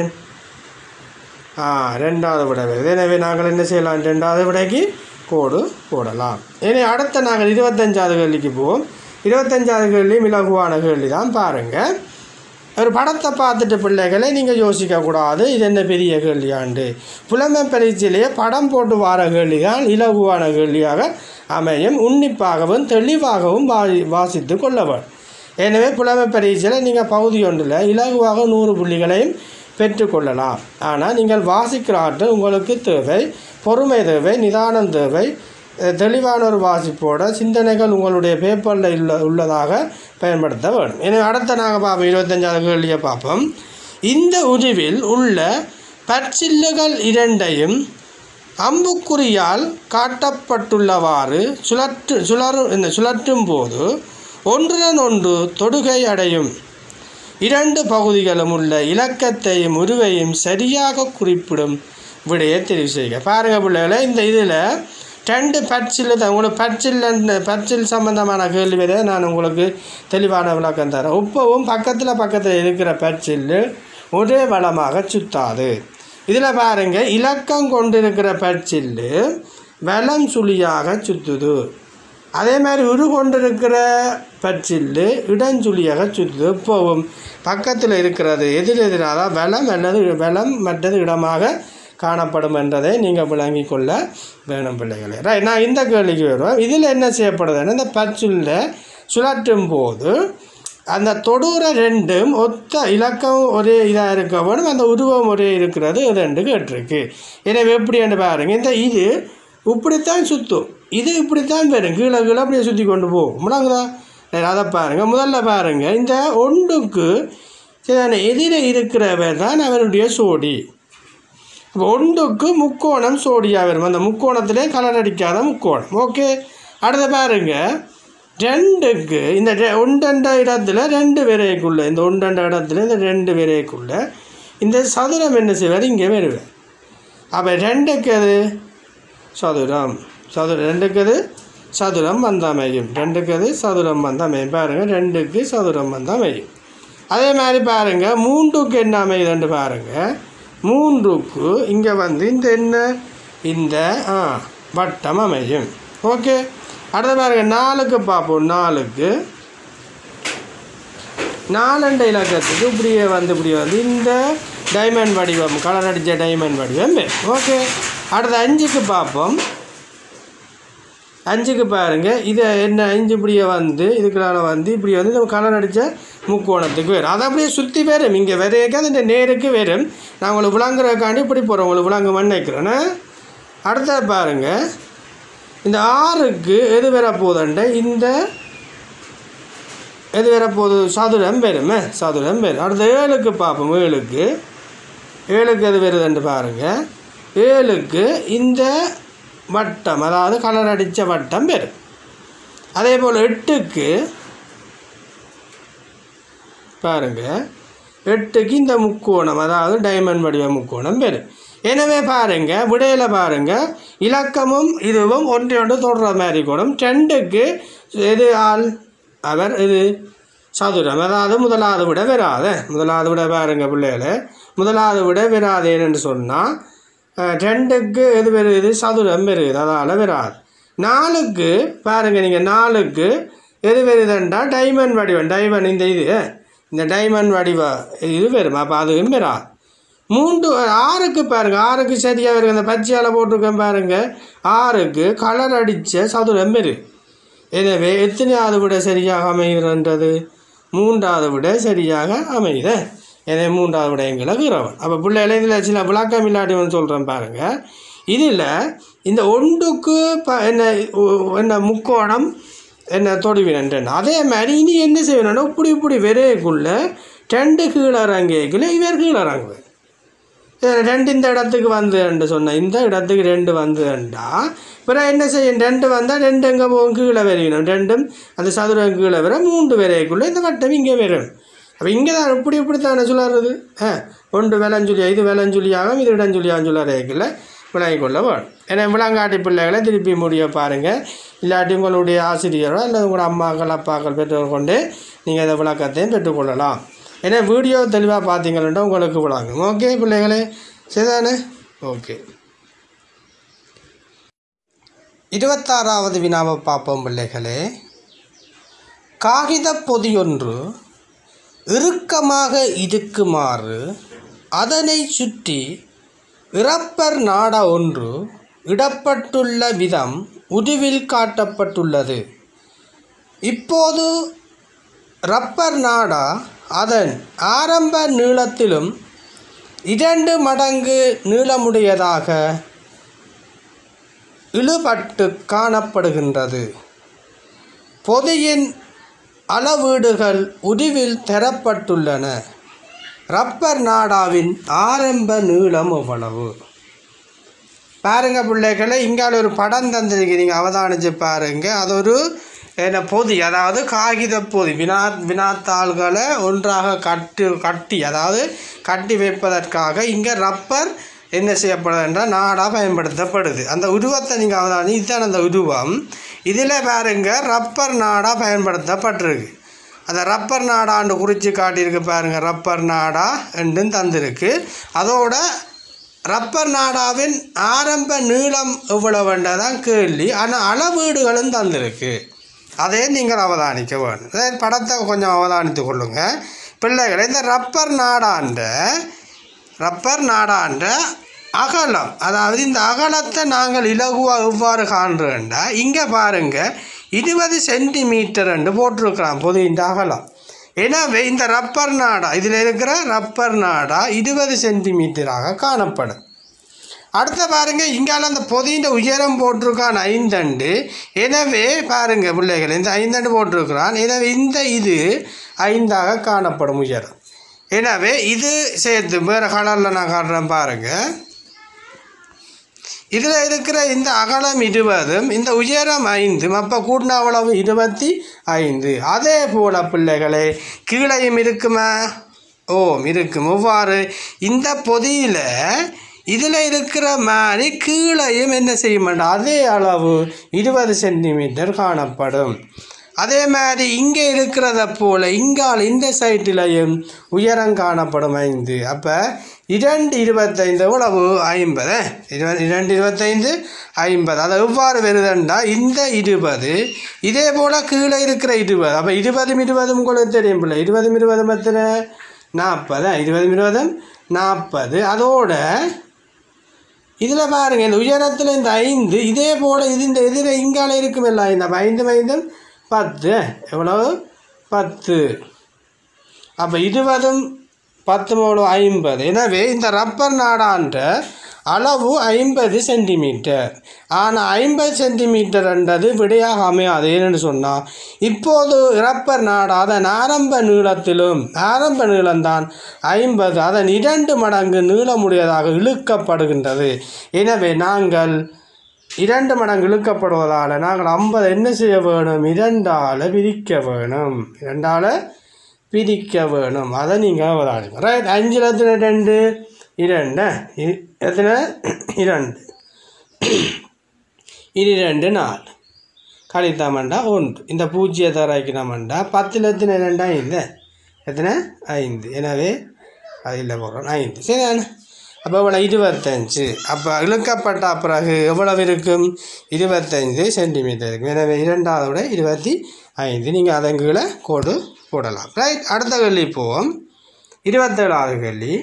S1: ஆ ரெண்டாவது விட வருது எனவே நாங்கள் என்ன செய்யலாம் ரெண்டாவது விடைக்கு கோடு போடலாம் இனி அடுத்த நாங்கள் இருபத்தஞ்சாவது கேள்விக்கு போவோம் இருபத்தஞ்சாவது கேள்வி இலகுவான கேள்வி தான் பாருங்கள் ஒரு படத்தை பார்த்துட்டு பிள்ளைகளை நீங்கள் யோசிக்கக்கூடாது இது என்ன பெரிய கேள்வியாண்டு புலமை பரீட்சையிலேயே படம் போட்டு வர கேள்வி தான் இலகுவான கேள்வியாக அமையும் உன்னிப்பாகவும் தெளிவாகவும் வா வாசித்து கொள்ளவும் எனவே புலமை பரீட்சையில் நீங்கள் பகுதி ஒன்றில் இலகுவாக நூறு புள்ளிகளையும் பெற்றுக்கொள்ளலாம் ஆனால் நீங்கள் வாசிக்கிற ஆற்றல் உங்களுக்கு தேவை பொறுமை தேவை நிதானம் தேவை அஹ் தெளிவான ஒரு வாசிப்போட சிந்தனைகள் உங்களுடைய பேப்பரில் உள்ள உள்ளதாக பயன்படுத்த வேண்டும் எனவே அடுத்த நாங்கள் பார்ப்போம் இருபத்தஞ்சாவது கேள்வியை பார்ப்போம் இந்த உருவில் உள்ள பற்சில்லுகள் இரண்டையும் அம்புக்குறியால் காட்டப்பட்டுள்ளவாறு சுழற்று சுழறு இந்த சுழற்றும் போது ஒன்றுடன் ஒன்று தொடுகை அடையும் இரண்டு பகுதிகளும் உள்ள இலக்கத்தையும் உருவையும் சரியாக குறிப்பிடும் விடையை தெரிவு செய்க பாருங்க பிள்ளைகளே இந்த இதில் ரெண்டு பட்சில் தான் உங்களுக்கு பட்சில் பட்சில் சம்பந்தமான கேள்வி வரை நான் உங்களுக்கு தெளிவான விளக்கம் தரேன் இப்போவும் பக்கத்தில் பக்கத்தில் இருக்கிற பட்சில் ஒரே வளமாக சுத்தாது இதில் பாருங்க இலக்கம் கொண்டிருக்கிற பட்சில் வலம் சுழியாக சுத்துது அதே மாதிரி உரு கொண்டிருக்கிற பட்சில் இடஞ்சுழியாக சுற்றுது இப்போவும் பக்கத்தில் இருக்கிறது எதிர் எதிராக வளம் அல்லது வளம் மற்றது இடமாக காணப்படும் என்றதை நீங்கள் விளங்கிக் கொள்ள வேணும் பிள்ளைகளே ரைட் நான் இந்த கேள்விக்கு வருவேன் இதில் என்ன செய்யப்படுதுன்னா இந்த பச்சில் சுழற்றும் போது அந்த தொடுற ரெண்டும் ஒத்த இலக்கம் ஒரே இதாக இருக்க வேணும் அந்த உருவம் ஒரே இருக்கிறது ரெண்டு கேட்டிருக்கு எனவே எப்படின்னு பாருங்க இந்த இது இப்படித்தான் சுற்றும் இது இப்படித்தான் வரும் கீழே கீழே அப்படியே சுற்றி கொண்டு போகும் முடங்குதா சரி, அதை பாருங்கள் முதல்ல பாருங்கள் இந்த ஒன்றுக்கு சரிதானே எதிரே இருக்கிறவர் தான் அவருடைய சோடி இப்போ ஒன்றுக்கு முக்கோணம் சோடியாக வரும் அந்த முக்கோணத்திலே கலர் அடிக்காத முக்கோணம் ஓகே அடுத்த பாருங்க ரெண்டுக்கு இந்த ரெ- ஒன்றண்ட இடத்துல ரெண்டு விரைக்குள்ள இந்த ஒன்றண்ட இடத்துல இந்த ரெண்டு விரைக்குள்ள இந்த சதுரம் என்ன செய்வார் இங்கே வருவேன் அப்போ ரெண்டுக்கு அது சதுரம் சதுரம் ரெண்டுக்கு அது சதுரம் வந்து அமையும் ரெண்டுக்கு அது சதுரம் வந்து அமையும் பாருங்கள் ரெண்டுக்கு சதுரம் வந்து அமையும் அதே மாதிரி பாருங்கள் மூன்றுக்கு என்ன அமையுதுன்னு பாருங்கள் மூன்றுக்கு இங்கே வந்து இந்த என்ன இந்த ஆ வட்டம் அமையும் ஓகே அடுத்த பாருங்க நாலுக்கு பார்ப்போம் நாலுக்கு நாலண்ட இலக்கத்துக்கு இப்படியே வந்து இப்படியே வந்து இந்த டைமண்ட் வடிவம் கலர் அடித்த டைமண்ட் வடிவம் ஓகே அடுத்த அஞ்சுக்கு பார்ப்போம் அஞ்சுக்கு பாருங்க இதை என்ன அஞ்சு இப்படியே வந்து இதுக்குள்ளால வந்து இப்படி வந்து நம்ம கலர் அடித்த முக்கோணத்துக்கு வரும் அதை அப்படியே சுற்றி வரும் இங்கே வரையக்க அந்த நேருக்கு வரும் நான் உங்களுக்கு விளங்குறதுக்காண்டி இப்படி போகிறேன் உங்களுக்கு விளங்குமான்னு நினைக்கிறேன்னா அடுத்தது பாருங்க இந்த ஆறுக்கு எது வர போகுதுண்ட இந்த எது வர போகுது சதுரம் பெருமே சதுரம் பெரும் அடுத்த ஏழுக்கு பார்ப்போம் ஏழுக்கு ஏழுக்கு எது வருதுன்னு பாருங்கள் ஏழுக்கு இந்த வட்டம் அதாவது கலர் அடித்த வட்டம் பெறும் அதே போல் எட்டுக்கு பாருங்க எட்டுக்கு இந்த முக்கோணம் அதாவது டைமண்ட் வடிவ முக்கோணம் பெறும் எனவே பாருங்க விடையில் பாருங்க இலக்கமும் இதுவும் ஒன்றை ஒன்று தொடர மாதிரி கூடும் ரெண்டுக்கு எது ஆள் அவர் இது சதுரம் அதாவது முதலாவது விட வராது முதலாவது விட பாருங்க பிள்ளைகளே முதலாவது விட வராதேன்னு சொன்னால் ரெண்டுக்கு எது வருது சதுரம் வருது அதால் வராது நாலுக்கு பாருங்க நீங்கள் நாலுக்கு எது வருதுன்றா டைமண்ட் வடிவம் டைமண்ட் இந்த இது இந்த டைமண்ட் வடிவ இது வரும் அப்போ அதுவும் வராது மூன்று ஆறுக்கு பாருங்க ஆறுக்கு சரியாக வருங்க இந்த பச்சையால் போட்டிருக்கேன் பாருங்க ஆறுக்கு கலர் அடித்த சதுரம் வரும் எனவே எத்தனையாவது விட சரியாக அமைகிறன்றது மூன்றாவது விட சரியாக அமையுது எனவே மூன்றாவது விட எங்களை கீரவன் அப்போ பிள்ளைகளை இதில் சில விளக்கம் இல்லாட்டி வந்து சொல்கிறேன் பாருங்கள் இதில் இந்த ஒன்றுக்கு ப என்ன உ- என்ன முக்கோணம் என்ன தொடுவினன் அதே மாதிரி இனி என்ன செய்யணும்னா இப்படி இப்படி விரைக்குள்ள ரெண்டு கீழே இறங்கிக்குள்ள இவர் கீழே இறங்குவேன் இது ரெண்டு இந்த இடத்துக்கு வந்துண்டு சொன்னேன் இந்த இடத்துக்கு ரெண்டு வந்துண்டா பிறகு என்ன செய்யும் ரெண்டு வந்தால் ரெண்டு எங்கே போகும் கீழே வரையணும் ரெண்டும் அந்த சதுரம் கீழே வர மூன்று வரைக்குள்ளே இந்த வட்டம் இங்கே வரும் அப்போ இங்கே தான் இப்படி இப்படி தானே சொல்லுறது ஆ ஒன்று விலஞ்சுலியா இது விலஞ்சுலியாகும் இது இடஞ்சுலியாகும் சொல்லுறதுக்குள்ள விளங்கிக் கொள்ள வேணும் ஏன்னா விளங்காட்டி பிள்ளைகளை திருப்பி முடிய பாருங்கள் இல்லாட்டி உங்களுடைய ஆசிரியரோ அல்லது உங்களோட அம்மாக்கள் அப்பாக்கள் பெற்றோர் கொண்டு நீங்கள் இந்த விளக்கத்தையும் பெற்றுக்கொள்ளலாம் ஏன்னா வீடியோ தெளிவாக பார்த்தீங்கன்னா உங்களுக்கு விளங்கும் ஓகே பிள்ளைகளே சரிதானே ஓகே இருபத்தாறாவது வினாவை பார்ப்போம் பிள்ளைகளே காகித பொதியொன்று இறுக்கமாக இருக்குமாறு அதனை சுற்றி இறப்பர் நாட ஒன்று இடப்பட்டுள்ள விதம் உருவில் காட்டப்பட்டுள்ளது இப்போது ரப்பர் நாடா அதன் ஆரம்ப நீளத்திலும் இரண்டு மடங்கு நீளமுடையதாக இழுபட்டு காணப்படுகின்றது பொதியின் அளவீடுகள் உருவில் தரப்பட்டுள்ளன ரப்பர் நாடாவின் ஆரம்ப நீளம் எவ்வளவு பாருங்க பிள்ளைகளை இங்கால ஒரு படம் தந்திருக்கு நீங்கள் அவதானிச்சு பாருங்க அது ஒரு என்ன பொதி அதாவது காகித பொதி வினா வினாத்தாள்களை ஒன்றாக கட்டு கட்டி அதாவது கட்டி வைப்பதற்காக இங்கே ரப்பர் என்ன செய்யப்படுது என்றால் நாடாக பயன்படுத்தப்படுது அந்த உருவத்தை நீங்கள் அவதானி இதுதான் அந்த உருவம் இதில் பாருங்க ரப்பர் நாடாக பயன்படுத்தப்பட்டிருக்கு அந்த ரப்பர் நாடான்னு குறித்து காட்டியிருக்கு பாருங்க ரப்பர் நாடா என்றும் தந்திருக்கு அதோட ரப்பர் நாடாவின் ஆரம்ப நீளம் எவ்வளவுன்றதான் கேள்வி ஆனால் அளவீடுகளும் தந்திருக்கு அதே நீங்கள் அவதானிக்க வேண்டும் அதாவது படத்தை கொஞ்சம் அவதானித்து கொள்ளுங்க பிள்ளைகளை இந்த ரப்பர் நாடான்ற ரப்பர் நாடான்ற அகலம் அதாவது இந்த அகலத்தை நாங்கள் இலகுவாக எவ்வாறு காண்றோம்டா இங்கே பாருங்க இருபது சென்டிமீட்டர் என்று போட்டிருக்கிறோம் பொது இந்த அகலம் எனவே இந்த ரப்பர் நாடா இதில் இருக்கிற ரப்பர் நாடா இருபது சென்டிமீட்டராக காணப்படும் அடுத்த பாருங்க இங்கால அந்த பொதியின் உயரம் போட்டிருக்கான் ஐந்தண்டு எனவே பாருங்க பிள்ளைகள் இந்த ஐந்தண்டு போட்டிருக்கிறான் எனவே இந்த இது ஐந்தாக காணப்படும் உயரம் எனவே இது சேர்த்து வேறு கலரில் நான் காட்டுறேன் பாருங்கள் இதில் இருக்கிற இந்த அகலம் இருபதும் இந்த உயரம் ஐந்தும் அப்போ கூட்டின அவ்வளவு இருபத்தி ஐந்து அதே போல் பிள்ளைகளே கீழையும் இருக்குமா ஓம் இருக்கும் எவ்வாறு இந்த பொதியில் இதில் இருக்கிற மாதிரி கீழையும் என்ன செய்ய மாட்டோம் அதே அளவு இருபது சென்டிமீட்டர் காணப்படும் அதே மாதிரி இங்கே இருக்கிறத போல் இங்கால் இந்த சைட்டிலையும் உயரம் காணப்படும் ஐந்து அப்போ இரண்டு இருபத்தைந்து எவ்வளவு ஐம்பது இருபது இரண்டு இருபத்தைந்து ஐம்பது அது எவ்வாறு வருதுண்டா இந்த இருபது இதே போல் கீழே இருக்கிற இருபது அப்போ இருபதும் இருபதும் உங்களுக்கு தெரியும் பிள்ளை இருபதும் இருபதும் எத்தனை நாற்பது இருபதும் இருபதும் நாற்பது அதோட இதில் பாருங்கள் இந்த உயரத்தில் இந்த ஐந்து இதே போல் இது இந்த எதிர இங்கால இருக்கும் இல்லை இந்த ஐந்து ஐந்தும் பத்து எவ்வளவு பத்து அப்போ இருபதும் பத்து மூணு ஐம்பது எனவே இந்த ரப்பர் நாடான்ற அளவு ஐம்பது சென்டிமீட்டர் ஆனால் ஐம்பது சென்டிமீட்டர்ன்றது விடையாக அமையாது ஏன்னு சொன்னால் இப்போது ரப்பர் நாடா அதன் ஆரம்ப நீளத்திலும் ஆரம்ப நீளம்தான் ஐம்பது அதன் இரண்டு மடங்கு நீளமுடையதாக இழுக்கப்படுகின்றது எனவே நாங்கள் இரண்டு மடங்கு இழுக்கப்படுவதால் நாங்கள் ஐம்பது என்ன செய்ய வேணும் இரண்டால் பிரிக்க வேணும் இரண்டால் பிரிக்க வேணும் அதை நீங்கள் அவதானிங்க ரைட் அஞ்சில் எத்தனை ரெண்டு இரண்டு இ- எத்தனை இரண்டு இது ரெண்டு நாலு கழித்தாமண்டா ஒன்று இந்த பூஜ்ஜியத்தை இறக்கினோம்டா பத்தில் எத்தனை ரெண்டா இல்லை எத்தனை ஐந்து எனவே அதில் போகிறோம் ஐந்து சரிதானே அப்போ இவ்வளோ இருபத்தஞ்சு அப்போ இழுக்கப்பட்ட பிறகு எவ்வளவு இருக்கும் இருபத்தஞ்சு சென்டிமீட்டர் இருக்கும் எனவே இரண்டாவது விட இருபத்தி ஐந்து நீங்கள் அதன் கீழே கோடு போடலாம் ரைட் அடுத்த கேள்வி போவோம் இருபத்தேழாவது கேள்வி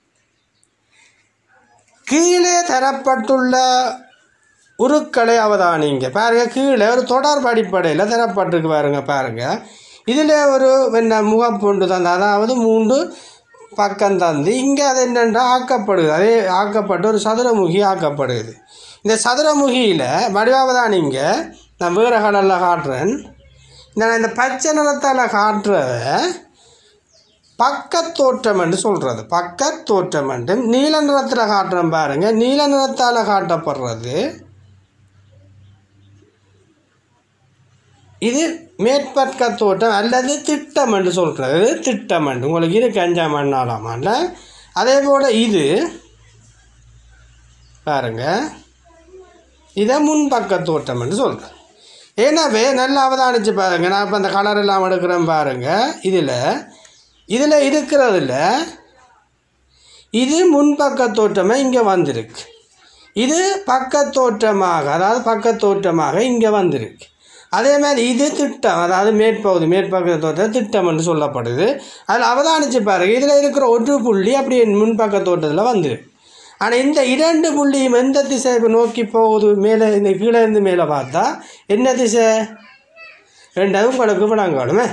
S1: கீழே தரப்பட்டுள்ள உருக்களை அவதானிங்க பாருங்க கீழே ஒரு தொடர்பு அடிப்படையில் தரப்பட்டிருக்கு பாருங்க பாருங்க இதில் ஒரு என்ன முகப்பொண்டு தந்து அதாவது மூன்று பக்கம் தந்து இங்கே அது என்னென்றா ஆக்கப்படுது அதே ஆக்கப்பட்டு ஒரு சதுரமுகி ஆக்கப்படுது இந்த சதுரமுகியில் வடிவாவதானிங்க நான் வேறு கலரில் காட்டுறேன் இந்த நான் இந்த பச்சை நிறத்தால் காட்டுறத பக்கத்தோற்றம் என்று சொல்கிறது பக்கத்தோற்றம் என்று நீல நிறத்தில் காட்டுறோம் பாருங்க நீல நிறத்தால் காட்டப்படுறது இது மேற்பக்க தோட்டம் அல்லது திட்டம் என்று சொல்கிறது திட்டம் என்று உங்களுக்கு இருக்கு அஞ்சாம் மண்ணாலாம் ஆண்டில் அதே போல் இது பாருங்க இதை முன்பக்க தோட்டம் என்று சொல்கிறேன் எனவே நல்லா அவதானிச்சு பாருங்க நான் இப்போ அந்த கலர் எல்லாம் எடுக்கிறேன் பாருங்க இதில் இதில் இருக்கிறதுல இது முன்பக்க தோற்றமாக இங்கே வந்திருக்கு இது பக்கத்தோற்றமாக அதாவது பக்கத்தோற்றமாக இங்கே வந்திருக்கு அதே மாதிரி இது திட்டம் அதாவது மேற்பகுதி மேற்பக்க தோட்டம் திட்டம் என்று சொல்லப்படுது அதில் அவதானிச்சு பாருங்க இதில் இருக்கிற ஒரு புள்ளி அப்படியே முன்பக்க தோட்டத்தில் வந்துருக்கு ஆனால் இந்த இரண்டு புள்ளியும் எந்த திசை நோக்கி போகுது மேலே இந்த கீழே இருந்து மேலே பார்த்தா என்ன திசை ரெண்டாவது உங்களுக்கு விளங்கணுமே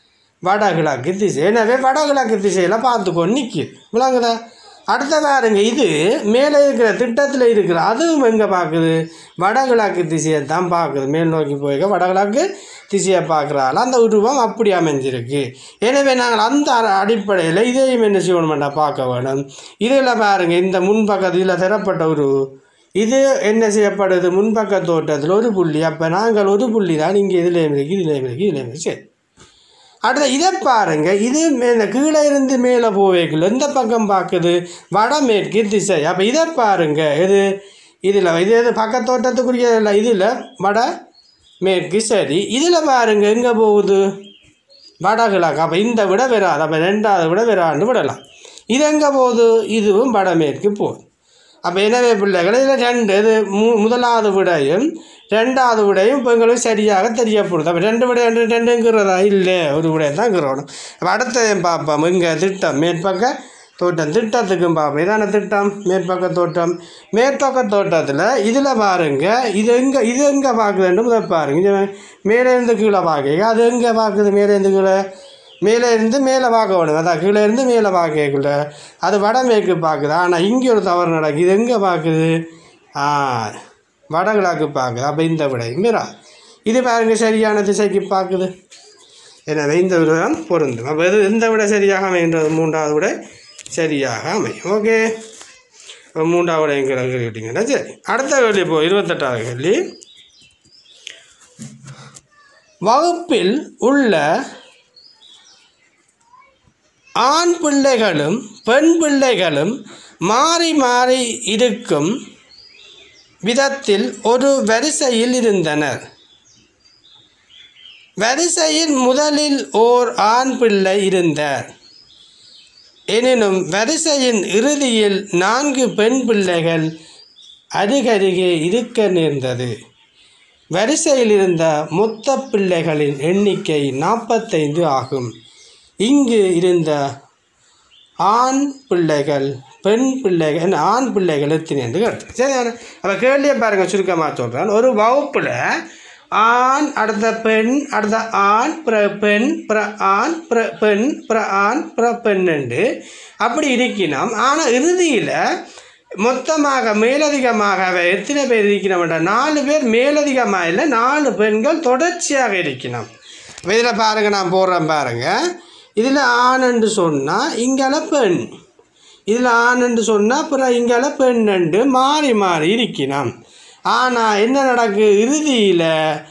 S1: வடகிழக்கு திசை எனவே வடகிழக்கு திசையில் பார்த்துக்கொண்டு நிற்கிது விளங்குதா அடுத்த பாருங்க இது மேலே இருக்கிற திட்டத்தில் இருக்கிற அதுவும் எங்கே பார்க்குது வடகிழக்கு திசையை தான் பார்க்குது மேல் நோக்கி போயிருக்க வடகிழக்கு திசையை பார்க்குறாள் அந்த உருவம் அப்படி அமைஞ்சிருக்கு எனவே நாங்கள் அந்த அ- அடிப்படையில் இதையும் என்ன செய்யணுமெண்டா பார்க்க வேணும் இதில் பாருங்க இந்த முன்பக்கத்தில் தரப்பட்ட ஒரு இது என்ன செய்யப்படுது முன்பக்க தோட்டத்தில் ஒரு புள்ளி அப்போ நாங்கள் ஒரு புள்ளி தான் இங்கே இதுலேயும் இருக்கு இதுலேயும் இருக்கு இதுலேயும் இருக்கு சரி அடுத்த இதை பாருங்க இது மேலே கீழே இருந்து மேலே போவேக்குள்ள இந்த பக்கம் பார்க்குது வடமேற்கு திசை அப்போ இதை பாருங்க இது இதில் இது எது பக்கத்தோட்டத்துக்குரிய இல்லை இதில் வட மேற்கு சரி இதில் பாருங்க எங்கே போகுது வடகிழக்கு அப்போ இந்த விட வராது அப்போ ரெண்டாவது விட வரான்னு விடலாம் இது எங்கே போகுது இதுவும் வடமேற்கு போகுது அப்போ எனவே பிள்ளைகள் இதில் ரெண்டு இது மு முதலாவது விடையும் ரெண்டாவது விடையும் இப்போ எங்களுக்கு சரியாக தெரியப்படுது அப்போ ரெண்டு விடை ரெண்டு ரெண்டுங்கிறதா இல்லை ஒரு விடை தான் இருக்கிறோம் அப்போ அடுத்ததையும் பார்ப்போம் இங்கே திட்டம் மேற்பக்க தோட்டம் திட்டத்துக்கும் பார்ப்போம் இதான திட்டம் மேற்பக்க தோட்டம் மேற்பக்க தோட்டத்தில் இதில் பாருங்க இது எங்கே இது எங்கே பார்க்குதுன்னு இதை பாருங்க இது மேலே இருந்து கீழே பார்க்க அது எங்கே பார்க்குது மேலே இருந்து கீழே மேலே இருந்து மேலே பார்க்க வேணும் அதான் கீழே இருந்து மேலே பார்க்கக்குள்ள அது வடமேற்கு பார்க்குது ஆனால் இங்கே ஒரு தவறு நடக்குது இது எங்கே பார்க்குது ஆ வடகிழக்கு பார்க்குது அப்போ இந்த விடை மீரா இது பாருங்க சரியான திசைக்கு பார்க்குது எனவே இந்த விடம் பொருந்தும் அப்போ இது இந்த விட சரியாக அமைகின்றது மூன்றாவது விட சரியாக அமையும் ஓகே இப்போ மூன்றாவது விடைங்கிற கேட்டிங்கன்னா சரி அடுத்த கேள்வி இப்போ இருபத்தெட்டாவது கேள்வி வகுப்பில் உள்ள ஆண் பிள்ளைகளும் பெண் பிள்ளைகளும் மாறி மாறி இருக்கும் விதத்தில் ஒரு வரிசையில் இருந்தனர் வரிசையில் முதலில் ஓர் ஆண் பிள்ளை இருந்தார் எனினும் வரிசையின் இறுதியில் நான்கு பெண் பிள்ளைகள் அருகருகே இருக்க நேர்ந்தது வரிசையில் இருந்த மொத்த பிள்ளைகளின் எண்ணிக்கை நாற்பத்தைந்து ஆகும் இங்கு இருந்த ஆண் பிள்ளைகள் பெண் பிள்ளைகள் என்ன, ஆண் பிள்ளைகள் எத்தனை என்று கேட்டேன் சரி அப்போ கேள்வியை பாருங்கள் சுருக்கமாக சொல்கிறேன் ஒரு வகுப்பில் ஆண் அடுத்த பெண் அடுத்த ஆண் பிற பெண் பிற ஆண் பிற பெண் பிற ஆண் பிற பெண்ணு அப்படி இருக்கணும் ஆனால் இறுதியில் மொத்தமாக மேலதிகமாக எத்தனை பேர் இருக்கணும்ன்ற நாலு பேர் மேலதிகமாக இல்லை நாலு பெண்கள் தொடர்ச்சியாக இருக்கணும் இதில் பாருங்கள் நான் போடுறேன் பாருங்கள் இதில் ஆண் என்று சொன்னால் இங்கால பெண் இதில் ஆண் என்று சொன்னால் அப்புறம் இங்கால பெண் என்று மாறி மாறி இருக்கணும் ஆனால் என்ன நடக்கு இறுதியில்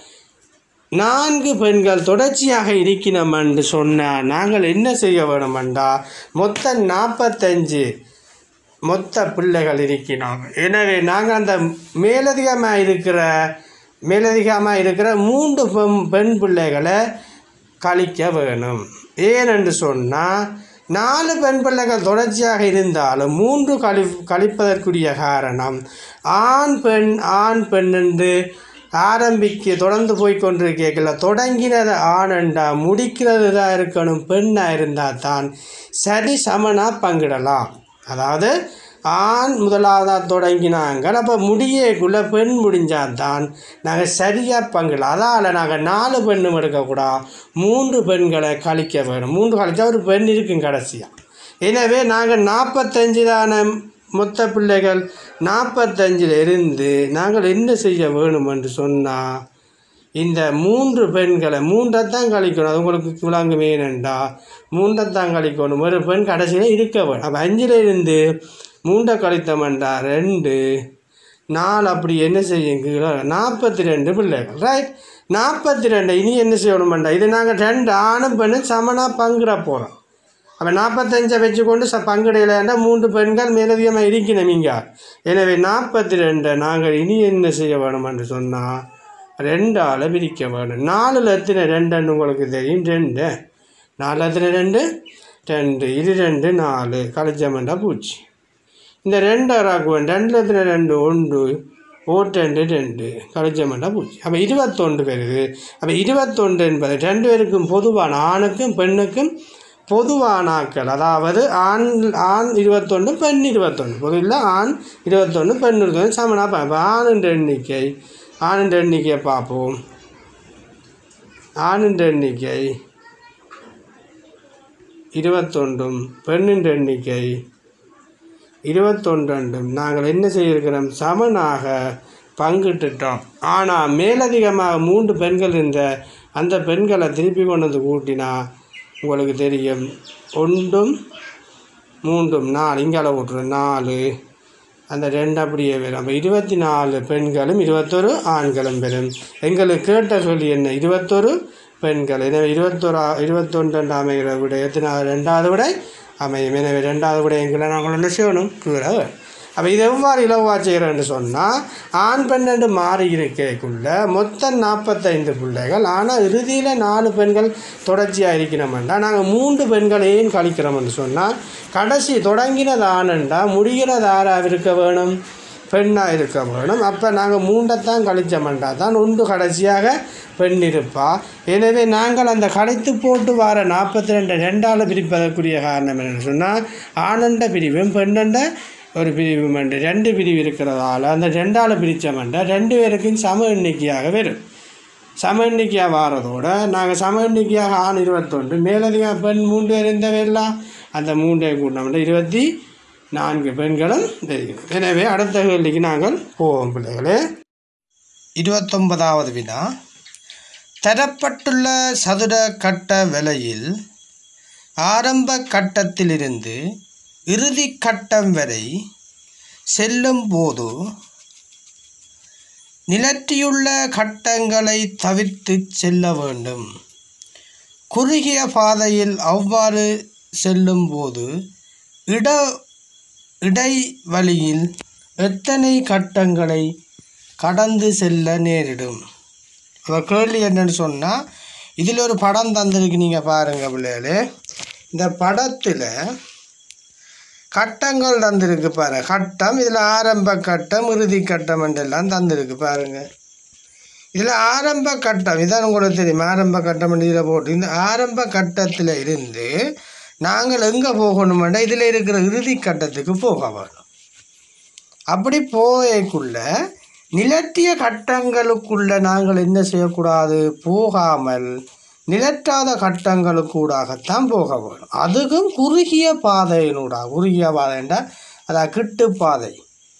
S1: நான்கு பெண்கள் தொடர்ச்சியாக இருக்கணும் என்று சொன்னால் நாங்கள் என்ன செய்ய வேணுமெண்டா மொத்தம் நாற்பத்தஞ்சு மொத்த பிள்ளைகள் இருக்கணும் எனவே நாங்கள் அந்த மேலதிகமாக இருக்கிற மேலதிகமாக இருக்கிற மூன்று பெண் பெண் பிள்ளைகளை கழிக்க வேணும் ஏனென்று சொன்னால் நாலு பெண் பிள்ளைகள் தொடர்ச்சியாக இருந்தாலும் மூன்று கழி கழிப்பதற்குரிய காரணம் ஆண் பெண் ஆண் பெண் என்று ஆரம்பிக்க தொடர்ந்து போய் கொண்டிருக்கல தொடங்கினது ஆணண்டா முடிக்கிறது தான் இருக்கணும் பெண்ணாக இருந்தால் தான் சரி சமனாக பங்கிடலாம் அதாவது ஆண் முதலாவதாக தொடங்கினாங்க அப்போ முடியக்குள்ளே பெண் முடிஞ்சால் தான் நாங்கள் சரியாக பங்கிடலாம் அதால் நாங்கள் நாலு பெண்ணும் எடுக்கக்கூடாது மூன்று பெண்களை கழிக்க வேணும் மூன்று கழிச்சா ஒரு பெண் இருக்கும் கடைசியாக எனவே நாங்கள் நாற்பத்தஞ்சு தான மொத்த பிள்ளைகள் நாற்பத்தஞ்சில் இருந்து நாங்கள் என்ன செய்ய வேணும் என்று சொன்னால் இந்த மூன்று பெண்களை மூன்றைத்தான் கழிக்கணும் அது உங்களுக்கு விளங்கு வேணுண்டா மூன்றைத்தான் கழிக்கணும் ஒரு பெண் கடைசியில் இருக்க வேணும் அப்போ அஞ்சில் இருந்து மூன்றை கழித்தோம்டா ரெண்டு நாலு அப்படி என்ன செய்யுங்க நாற்பத்தி ரெண்டு பிள்ளைகள் ரைட் நாற்பத்தி ரெண்டு இனி என்ன செய்யணுமெண்டா இது நாங்கள் ரெண்டு ஆணும் பெண்ணும் சமனாக பங்கிட போகிறோம் அப்போ நாற்பத்தஞ்சை வச்சுக்கொண்டு ச பங்கிடையிலண்டா மூன்று பெண்கள் மேலதிகமாக இருக்கணும் இங்கே எனவே நாற்பத்தி ரெண்டை நாங்கள் இனி என்ன செய்ய வேணும் என்று சொன்னால் ரெண்டால் பிரிக்க வேணும் நாலில் எத்தனை ரெண்டுன்னு உங்களுக்கு தெரியும் ரெண்டு நாலு எத்தனை ரெண்டு ரெண்டு இது ரெண்டு நாலு கழிச்சமெண்டா பூச்சி இந்த ரெண்டு ராக்குவன் ரெண்டில் எத்தனை ரெண்டு ஒன்று ஓட்டெண்டு ரெண்டு கழிச்சமெண்டா பூச்சி அப்போ இருபத்தொன்று பெறுது அப்போ இருபத்தொன்று என்பது ரெண்டு பேருக்கும் பொதுவான ஆணுக்கும் பெண்ணுக்கும் பொதுவானாக்கள் அதாவது ஆண் ஆண் இருபத்தொன்று பெண் இருபத்தொன்று பொதுவில் ஆண் இருபத்தொன்று பெண் இருபத்தொன்று சமனாக பார்ப்போம் ஆணுன்ற எண்ணிக்கை ஆணுன்ற எண்ணிக்கையை பார்ப்போம் ஆணுன்ற எண்ணிக்கை இருபத்தொன்றும் பெண்ணின்ற எண்ணிக்கை இருபத்தொன்றண்டும் நாங்கள் என்ன செய்திருக்கிறோம் சமனாக பங்கிட்டுட்டோம் ஆனால் மேலதிகமாக மூன்று பெண்கள் இருந்த அந்த பெண்களை திருப்பி கொண்டு வந்து கூட்டினா உங்களுக்கு தெரியும் ஒன்றும் மூன்றும் நாலு இங்கால விட்றோம் நாலு அந்த ரெண்டு அப்படியே வரும் அப்போ இருபத்தி நாலு பெண்களும் இருபத்தொரு ஆண்களும் பெறும் எங்களுக்கு கேட்ட சொல்லி என்ன இருபத்தொரு பெண்கள் எனவே இருபத்தொரு இருபத்தொன்று அமைகிற விட எத்தனாவது ரெண்டாவது விடை அமையும் எனவே ரெண்டாவது விடை எங்களை நாங்கள் என்ன செய்யணும் கீழே அப்போ இது எவ்வாறு இலவா செய்கிறேன்னு சொன்னால் ஆண் பெண் என்று மாறி இருக்கக்குள்ள மொத்தம் நாற்பத்தைந்து பிள்ளைகள் ஆனால் இறுதியில் நாலு பெண்கள் தொடர்ச்சியாக இருக்கணுமெண்டா நாங்கள் மூன்று பெண்களையும் கழிக்கிறோம்னு சொன்னால் கடைசி தொடங்கினது ஆணுண்டா முடிகிறது ஆறாக இருக்க வேணும் பெண்ணாக இருக்க வேணும் அப்போ நாங்கள் மூண்டைத்தான் கழிச்சோம்டா தான் ஒன்று கடைசியாக பெண் இருப்பா எனவே நாங்கள் அந்த கழித்து போட்டு வர நாற்பத்தி ரெண்டு ரெண்டால் பிரிப்பதற்குரிய காரணம் என்னென்னு சொன்னால் ஆனண்ட பிரிவும் பெண்ணண்ட ஒரு பிரிவு மண்டு ரெண்டு பிரிவு இருக்கிறதால அந்த ரெண்டால் பிரித்தமண்டா ரெண்டு பேருக்கும் சம எண்ணிக்கையாக வரும் சம எண்ணிக்கையாக வாரதோட நாங்கள் சம எண்ணிக்கையாக ஆண் இருபத்தொன்று மேலதிக பெண் மூன்று பேர் இருந்தவையெல்லாம் அந்த மூன்றை கூட்டினோம்னா இருபத்தி நான்கு பெண்களும் தெரியும் எனவே அடுத்த கேள்விக்கு நாங்கள் போவோம் பிள்ளைகளே இருபத்தொன்பதாவது வினா தரப்பட்டுள்ள சதுர கட்ட விலையில் ஆரம்ப கட்டத்திலிருந்து இறுதி கட்டம் வரை செல்லும் போது நிலற்றியுள்ள கட்டங்களை தவிர்த்து செல்ல வேண்டும் குறுகிய பாதையில் அவ்வாறு செல்லும்போது இட இடைவழியில் எத்தனை கட்டங்களை கடந்து செல்ல நேரிடும் அப்போ கேள்வி என்னன்னு சொன்னால் இதில் ஒரு படம் தந்திருக்கு நீங்கள் பாருங்கள் பிள்ளைகளே இந்த படத்தில் கட்டங்கள் தந்திருக்கு பாரு கட்டம் இதில் ஆரம்ப கட்டம் இறுதி கட்டம் என்றெல்லாம் தந்திருக்கு பாருங்க இதில் ஆரம்ப கட்டம் இதான் உங்களுக்கு தெரியும் ஆரம்ப கட்டம் இதில் போட்டு இந்த ஆரம்ப கட்டத்தில் இருந்து நாங்கள் எங்கே போகணுமெண்டா இதில் இருக்கிற இறுதி கட்டத்துக்கு போக வேணும் அப்படி போகக்குள்ள நிலத்திய கட்டங்களுக்குள்ள நாங்கள் என்ன செய்யக்கூடாது போகாமல் நிலற்றாத கட்டங்களுக்கூடாகத்தான் போக வேணும் அதுக்கும் குறுகிய பாதையினூடாக குறுகிய பாதைண்டா அதான் கிட்டு பாதை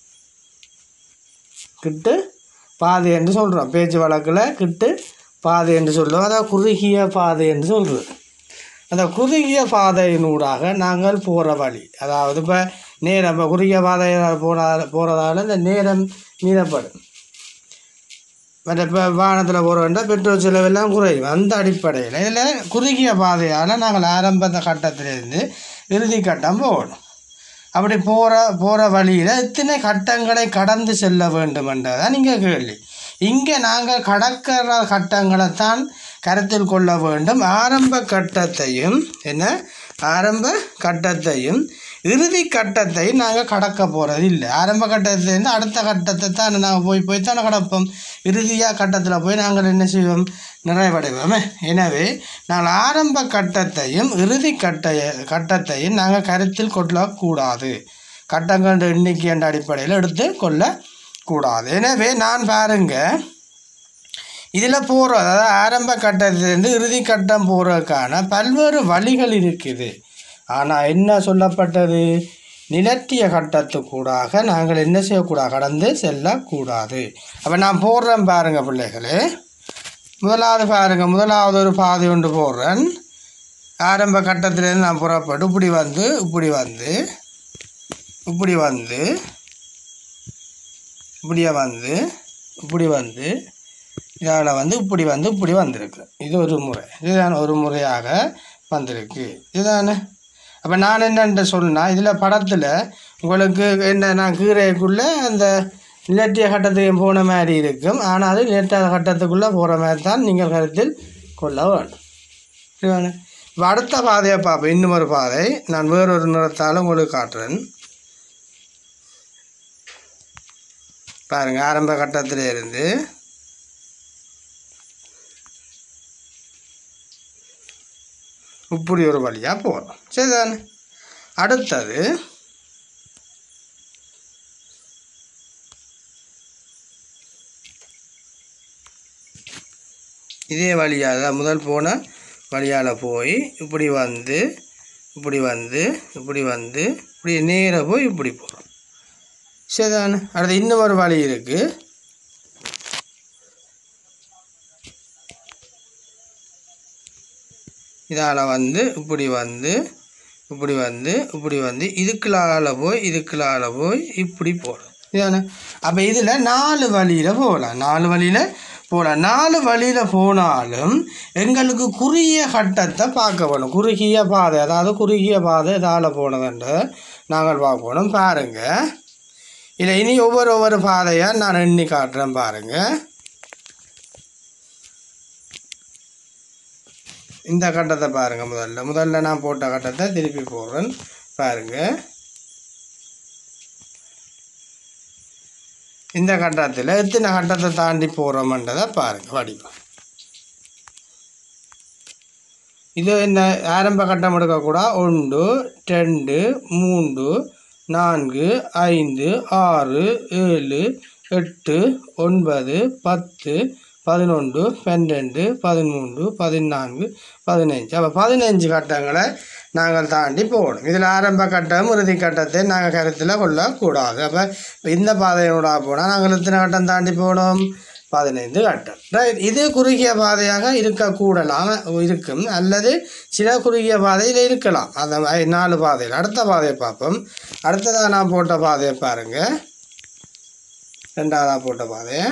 S1: கிட்டு பாதை என்று சொல்கிறோம் பேச்சு வழக்கில் கிட்டு பாதை என்று சொல்லுவோம் அதான் குறுகிய பாதை என்று சொல்கிறது அந்த குறுகிய பாதையினூடாக நாங்கள் போகிற வழி அதாவது இப்போ நேரம் இப்போ குறுகிய பாதையில் போன போகிறதால இந்த நேரம் மீதப்படும் மற்ற இப்போ வாகனத்தில் போகிறோம்னா பெட்ரோல் செலவெல்லாம் குறையும் அந்த அடிப்படையில் இதில் குறுகிய பாதையால் நாங்கள் ஆரம்ப கட்டத்திலிருந்து இறுதி கட்டம் போகணும் அப்படி போகிற போகிற வழியில் எத்தனை கட்டங்களை கடந்து செல்ல வேண்டுமென்றதான் நீங்கள் கேள்வி இங்கே நாங்கள் கடக்கிற கட்டங்களை தான் கருத்தில் கொள்ள வேண்டும் ஆரம்ப கட்டத்தையும் என்ன ஆரம்ப கட்டத்தையும் இறுதி கட்டத்தை நாங்கள் கடக்க போகிறது இல்லை ஆரம்ப கட்டத்திலேருந்து அடுத்த கட்டத்தை தான் நாங்கள் போய் போய் தானே கடப்போம் இறுதியாக கட்டத்தில் போய் நாங்கள் என்ன செய்வோம் நிறைவடைவோமே எனவே நாங்கள் ஆரம்ப கட்டத்தையும் இறுதி கட்ட கட்டத்தையும் நாங்கள் கருத்தில் கொள்ளக்கூடாது கட்டங்கள் எண்ணிக்கை என்ற அடிப்படையில் எடுத்து கொள்ளக்கூடாது எனவே நான் பாருங்கள் இதில் போகிற அதாவது ஆரம்ப கட்டத்திலேருந்து இறுதி கட்டம் போகிறதுக்கான பல்வேறு வழிகள் இருக்குது ஆனால் என்ன சொல்லப்பட்டது நிலத்திய கட்டத்துக்கூடாக நாங்கள் என்ன செய்யக்கூடாது கடந்து செல்லக்கூடாது அப்போ நான் போடுறேன் பாருங்கள் பிள்ளைகளே முதலாவது பாருங்க முதலாவது ஒரு பாதை ஒன்று போடுறேன் ஆரம்ப கட்டத்திலேருந்து நான் புறப்பட்டு இப்படி வந்து இப்படி வந்து இப்படி வந்து இப்படியே வந்து இப்படி வந்து இதால் வந்து இப்படி வந்து இப்படி வந்திருக்கு இது ஒரு முறை இதுதான் ஒரு முறையாக வந்திருக்கு இதுதானே அப்போ நான் என்னென்று சொன்னா இதில் படத்தில் உங்களுக்கு என்ன நான் கீரைக்குள்ளே அந்த நிலட்டிய கட்டத்துக்கு போன மாதிரி இருக்கும் ஆனால் அது நிலட்டாத கட்டத்துக்குள்ளே போகிற மாதிரி தான் நீங்கள் கருத்தில் கொள்ள வேண்டும் சரிதானே இப்போ அடுத்த பாதையை பார்ப்போம் இன்னும் ஒரு பாதை நான் வேறொரு நிறத்தால் உங்களுக்கு காட்டுறேன் பாருங்கள் ஆரம்ப கட்டத்தில் இருந்து இப்படி ஒரு வழியாக போகிறோம் சரிதானே அடுத்தது இதே வழியாக தான் முதல் போன வழியால் போய் இப்படி வந்து இப்படி வந்து இப்படி வந்து இப்படி நேராக போய் இப்படி போகிறோம் சரிதானே அடுத்து இன்னும் ஒரு வழி இருக்குது இதால் வந்து இப்படி வந்து இப்படி வந்து இப்படி வந்து இதுக்குள்ளால போய் இதுக்குள்ளால போய் இப்படி போகலாம் இதானே அப்போ இதில் நாலு வழியில் போகலாம் நாலு வழியில் போகலாம் நாலு வழியில் போனாலும் எங்களுக்கு குறுகிய கட்டத்தை பார்க்க வேணும் குறுகிய பாதை அதாவது குறுகிய பாதை இதால் போனதுன்ற நாங்கள் பார்க்கணும் பாருங்கள் இதில் இனி ஒவ்வொரு ஒவ்வொரு பாதையாக நான் எண்ணி காட்டுறேன் பாருங்கள் இந்த கட்டத்தை பாருங்கள் முதல்ல முதல்ல நான் போட்ட கட்டத்தை திருப்பி போடுறேன் பாருங்கள் இந்த கட்டத்தில் எத்தனை கட்டத்தை தாண்டி போகிறோமன்றதை பாருங்கள் வடிவம் இது என்ன ஆரம்ப கட்டம் எடுக்கக்கூடாது ஒன்று ரெண்டு மூன்று நான்கு ஐந்து ஆறு ஏழு எட்டு ஒன்பது பத்து பதினொன்று பன்னெண்டு பதிமூன்று பதினான்கு பதினஞ்சு அப்போ பதினஞ்சு கட்டங்களை நாங்கள் தாண்டி போகணும் இதில் ஆரம்ப கட்டம் இறுதி கட்டத்தை நாங்கள் கருத்தில் கொள்ளக்கூடாது அப்போ இந்த பாதையோட போனால் நாங்கள் எத்தனை கட்டம் தாண்டி போகணும் பதினைந்து கட்டம் ரைட் இது குறுகிய பாதையாக இருக்கக்கூடலாம் இருக்கும் அல்லது சில குறுகிய பாதையில் இருக்கலாம் அந்த மாதிரி நாலு பாதையில் அடுத்த பாதையை பார்ப்போம் அடுத்ததாக நான் போட்ட பாதையை பாருங்கள் ரெண்டாவதாக போட்ட பாதையை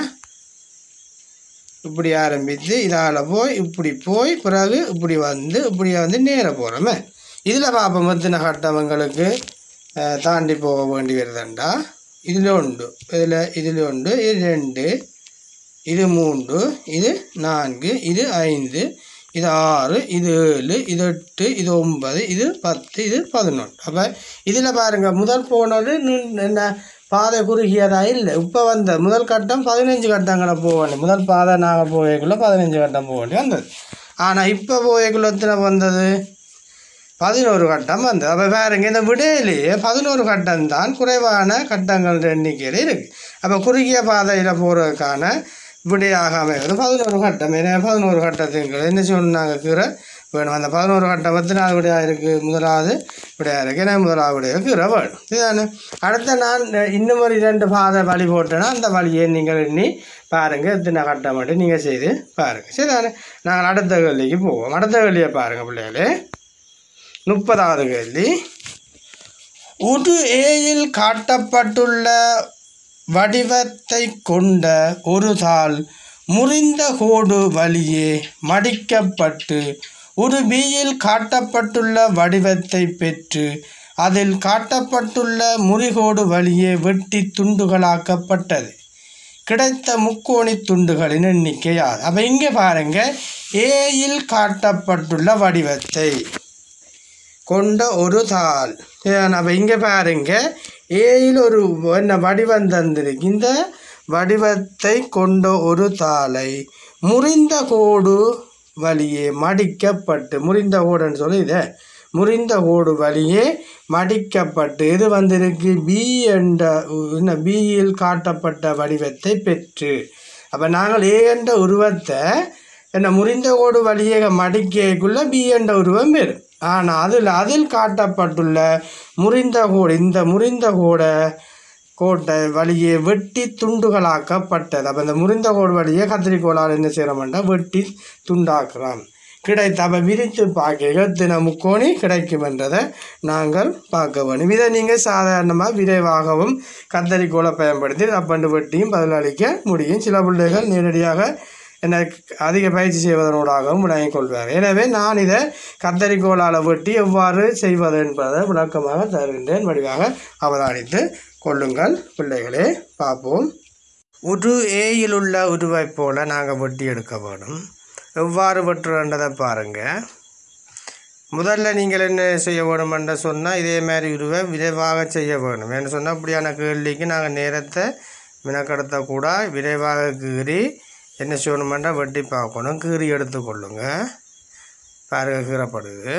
S1: இப்படி ஆரம்பித்து இதால் போய் இப்படி போய் பிறகு இப்படி வந்து இப்படி வந்து நேராக போகிறோமே இதில் பார்ப்போம் எத்தனை கட்டவங்களுக்கு அஹ், தாண்டி போக வேண்டி வருதுண்டா இதில் உண்டு இதில் இதில் உண்டு இது ரெண்டு இது மூன்று இது நான்கு இது ஐந்து இது ஆறு இது ஏழு இது எட்டு இது ஒன்பது இது பத்து இது பதினொன்று அப்போ இதில் பாருங்கள் முதல் போனது நின்- என்ன பாதை குறுகியதா இல்லை இப்போ வந்த முதல் கட்டம் பதினஞ்சு கட்டங்களை போக வேண்டிய முதல் பாதை நாங்கள் போகக்குள்ள பதினஞ்சு கட்டம் போக வேண்டி வந்தது ஆனால் இப்போ போகக்குள்ள எத்தனை வந்தது பதினோரு கட்டம் வந்தது அப்போ பாருங்க இந்த விடையிலேயே பதினோரு கட்டம் தான் குறைவான கட்டங்கள் எண்ணிக்கையில் இருக்குது அப்போ குறுகிய பாதையில் போகிறதுக்கான விடையாக அமைவது பதினோரு கட்டம் ஏன்னா பதினோரு கட்டத்துக்கு என்ன சொன்னாங்க கீரை வேணும் அந்த பதினோரு கட்டம் எத்தனாவது விடையாக இருக்குது முதலாவது விடையாக இருக்குது ஏன்னா முதலாவது விடையாக கீரை வேணும் இதுதானே அடுத்த நான் இன்னும் ஒரு இரண்டு பாதை வழி போட்டேன்னா அந்த வழியை நீங்கள் எண்ணி பாருங்கள் எத்தனை கட்டம் மட்டும் நீங்கள் செய்து பாருங்கள் சரிதானே நாங்கள் அடுத்த கேள்விக்கு போவோம் அடுத்த கேள்வியை பாருங்கள் பிள்ளைகளே முப்பதாவது கேள்வி உடு ஏயில் காட்டப்பட்டுள்ள வடிவத்தை கொண்ட ஒரு தாள் முறிந்த கோடு வழியே மடிக்கப்பட்டு ஒரு பியில் காட்டப்பட்டுள்ள வடிவத்தை பெற்று அதில் காட்டப்பட்டுள்ள முறிகோடு வழியே வெட்டி துண்டுகளாக்கப்பட்டது கிடைத்த முக்கோணி துண்டுகளின் எண்ணிக்கை ஆறு அப்போ இங்கே பாருங்கள் ஏயில் காட்டப்பட்டுள்ள வடிவத்தை கொண்ட ஒரு தாள் நம்ம இங்கே பாருங்க ஏயில் ஒரு என்ன வடிவம் தந்திருக்கு இந்த வடிவத்தை கொண்ட ஒரு தாளை முறிந்த கோடு வழியே மடிக்கப்பட்டு முறிந்த கோடுன்னு சொல்லி இதை முறிந்த கோடு வழியே மடிக்கப்பட்டு இது வந்திருக்கு பி என்ற என்ன பியில் காட்டப்பட்ட வடிவத்தை பெற்று அப்போ நாங்கள் ஏ என்ற உருவத்தை என்ன முறிந்த கோடு வழியே மடிக்கக்குள்ள பி என்ற உருவம் பெறும் ஆனால் அதில் அதில் காட்டப்பட்டுள்ள முறிந்த கோடு இந்த முறிந்த கோடை கோட்டை வழியே வெட்டி துண்டுகளாக்கப்பட்டது அப்போ இந்த முறிந்த கோடு வழியே கத்திரிக்கோளால் என்ன செய்கிறோம்னா வெட்டி துண்டாக்குறோம் கிடைத்த அப்போ விரித்து பார்க்க எத்தனை முக்கோணி கிடைக்கும் என்றதை நாங்கள் பார்க்க வேண்டும் இதை நீங்கள் சாதாரணமாக விரைவாகவும் கத்தரிக்கோலை பயன்படுத்தி ரப்பண்டு வெட்டியும் பதிலளிக்க முடியும் சில பிள்ளைகள் நேரடியாக எனக்கு அதிக பயிற்சி செய்வதனூடாகவும் விளங்கிக் கொள்வார் எனவே நான் இதை கத்தரிக்கோளால் வெட்டி எவ்வாறு செய்வது என்பதை விளக்கமாக தருகின்றேன் வடிவாக அவதானித்து கொள்ளுங்கள் பிள்ளைகளே பார்ப்போம் உரு ஏயில் உள்ள உருவைப் போல நாங்கள் வெட்டி எடுக்க வேணும் எவ்வாறு வெட்டுறன்றதை பாருங்கள் முதல்ல நீங்கள் என்ன செய்ய வேணுமென்று சொன்னால் இதே மாதிரி உருவை விரைவாக செய்ய வேணும் என்று சொன்னால் அப்படியான கேள்விக்கு நாங்கள் நேரத்தை மினக்கடத்தக்கூட விரைவாக கீறி என்ன செய்யணுமென்றா வெட்டி பார்க்கணும் கீறி எடுத்துக்கொள்ளுங்க பாருங்க கீறப்படுது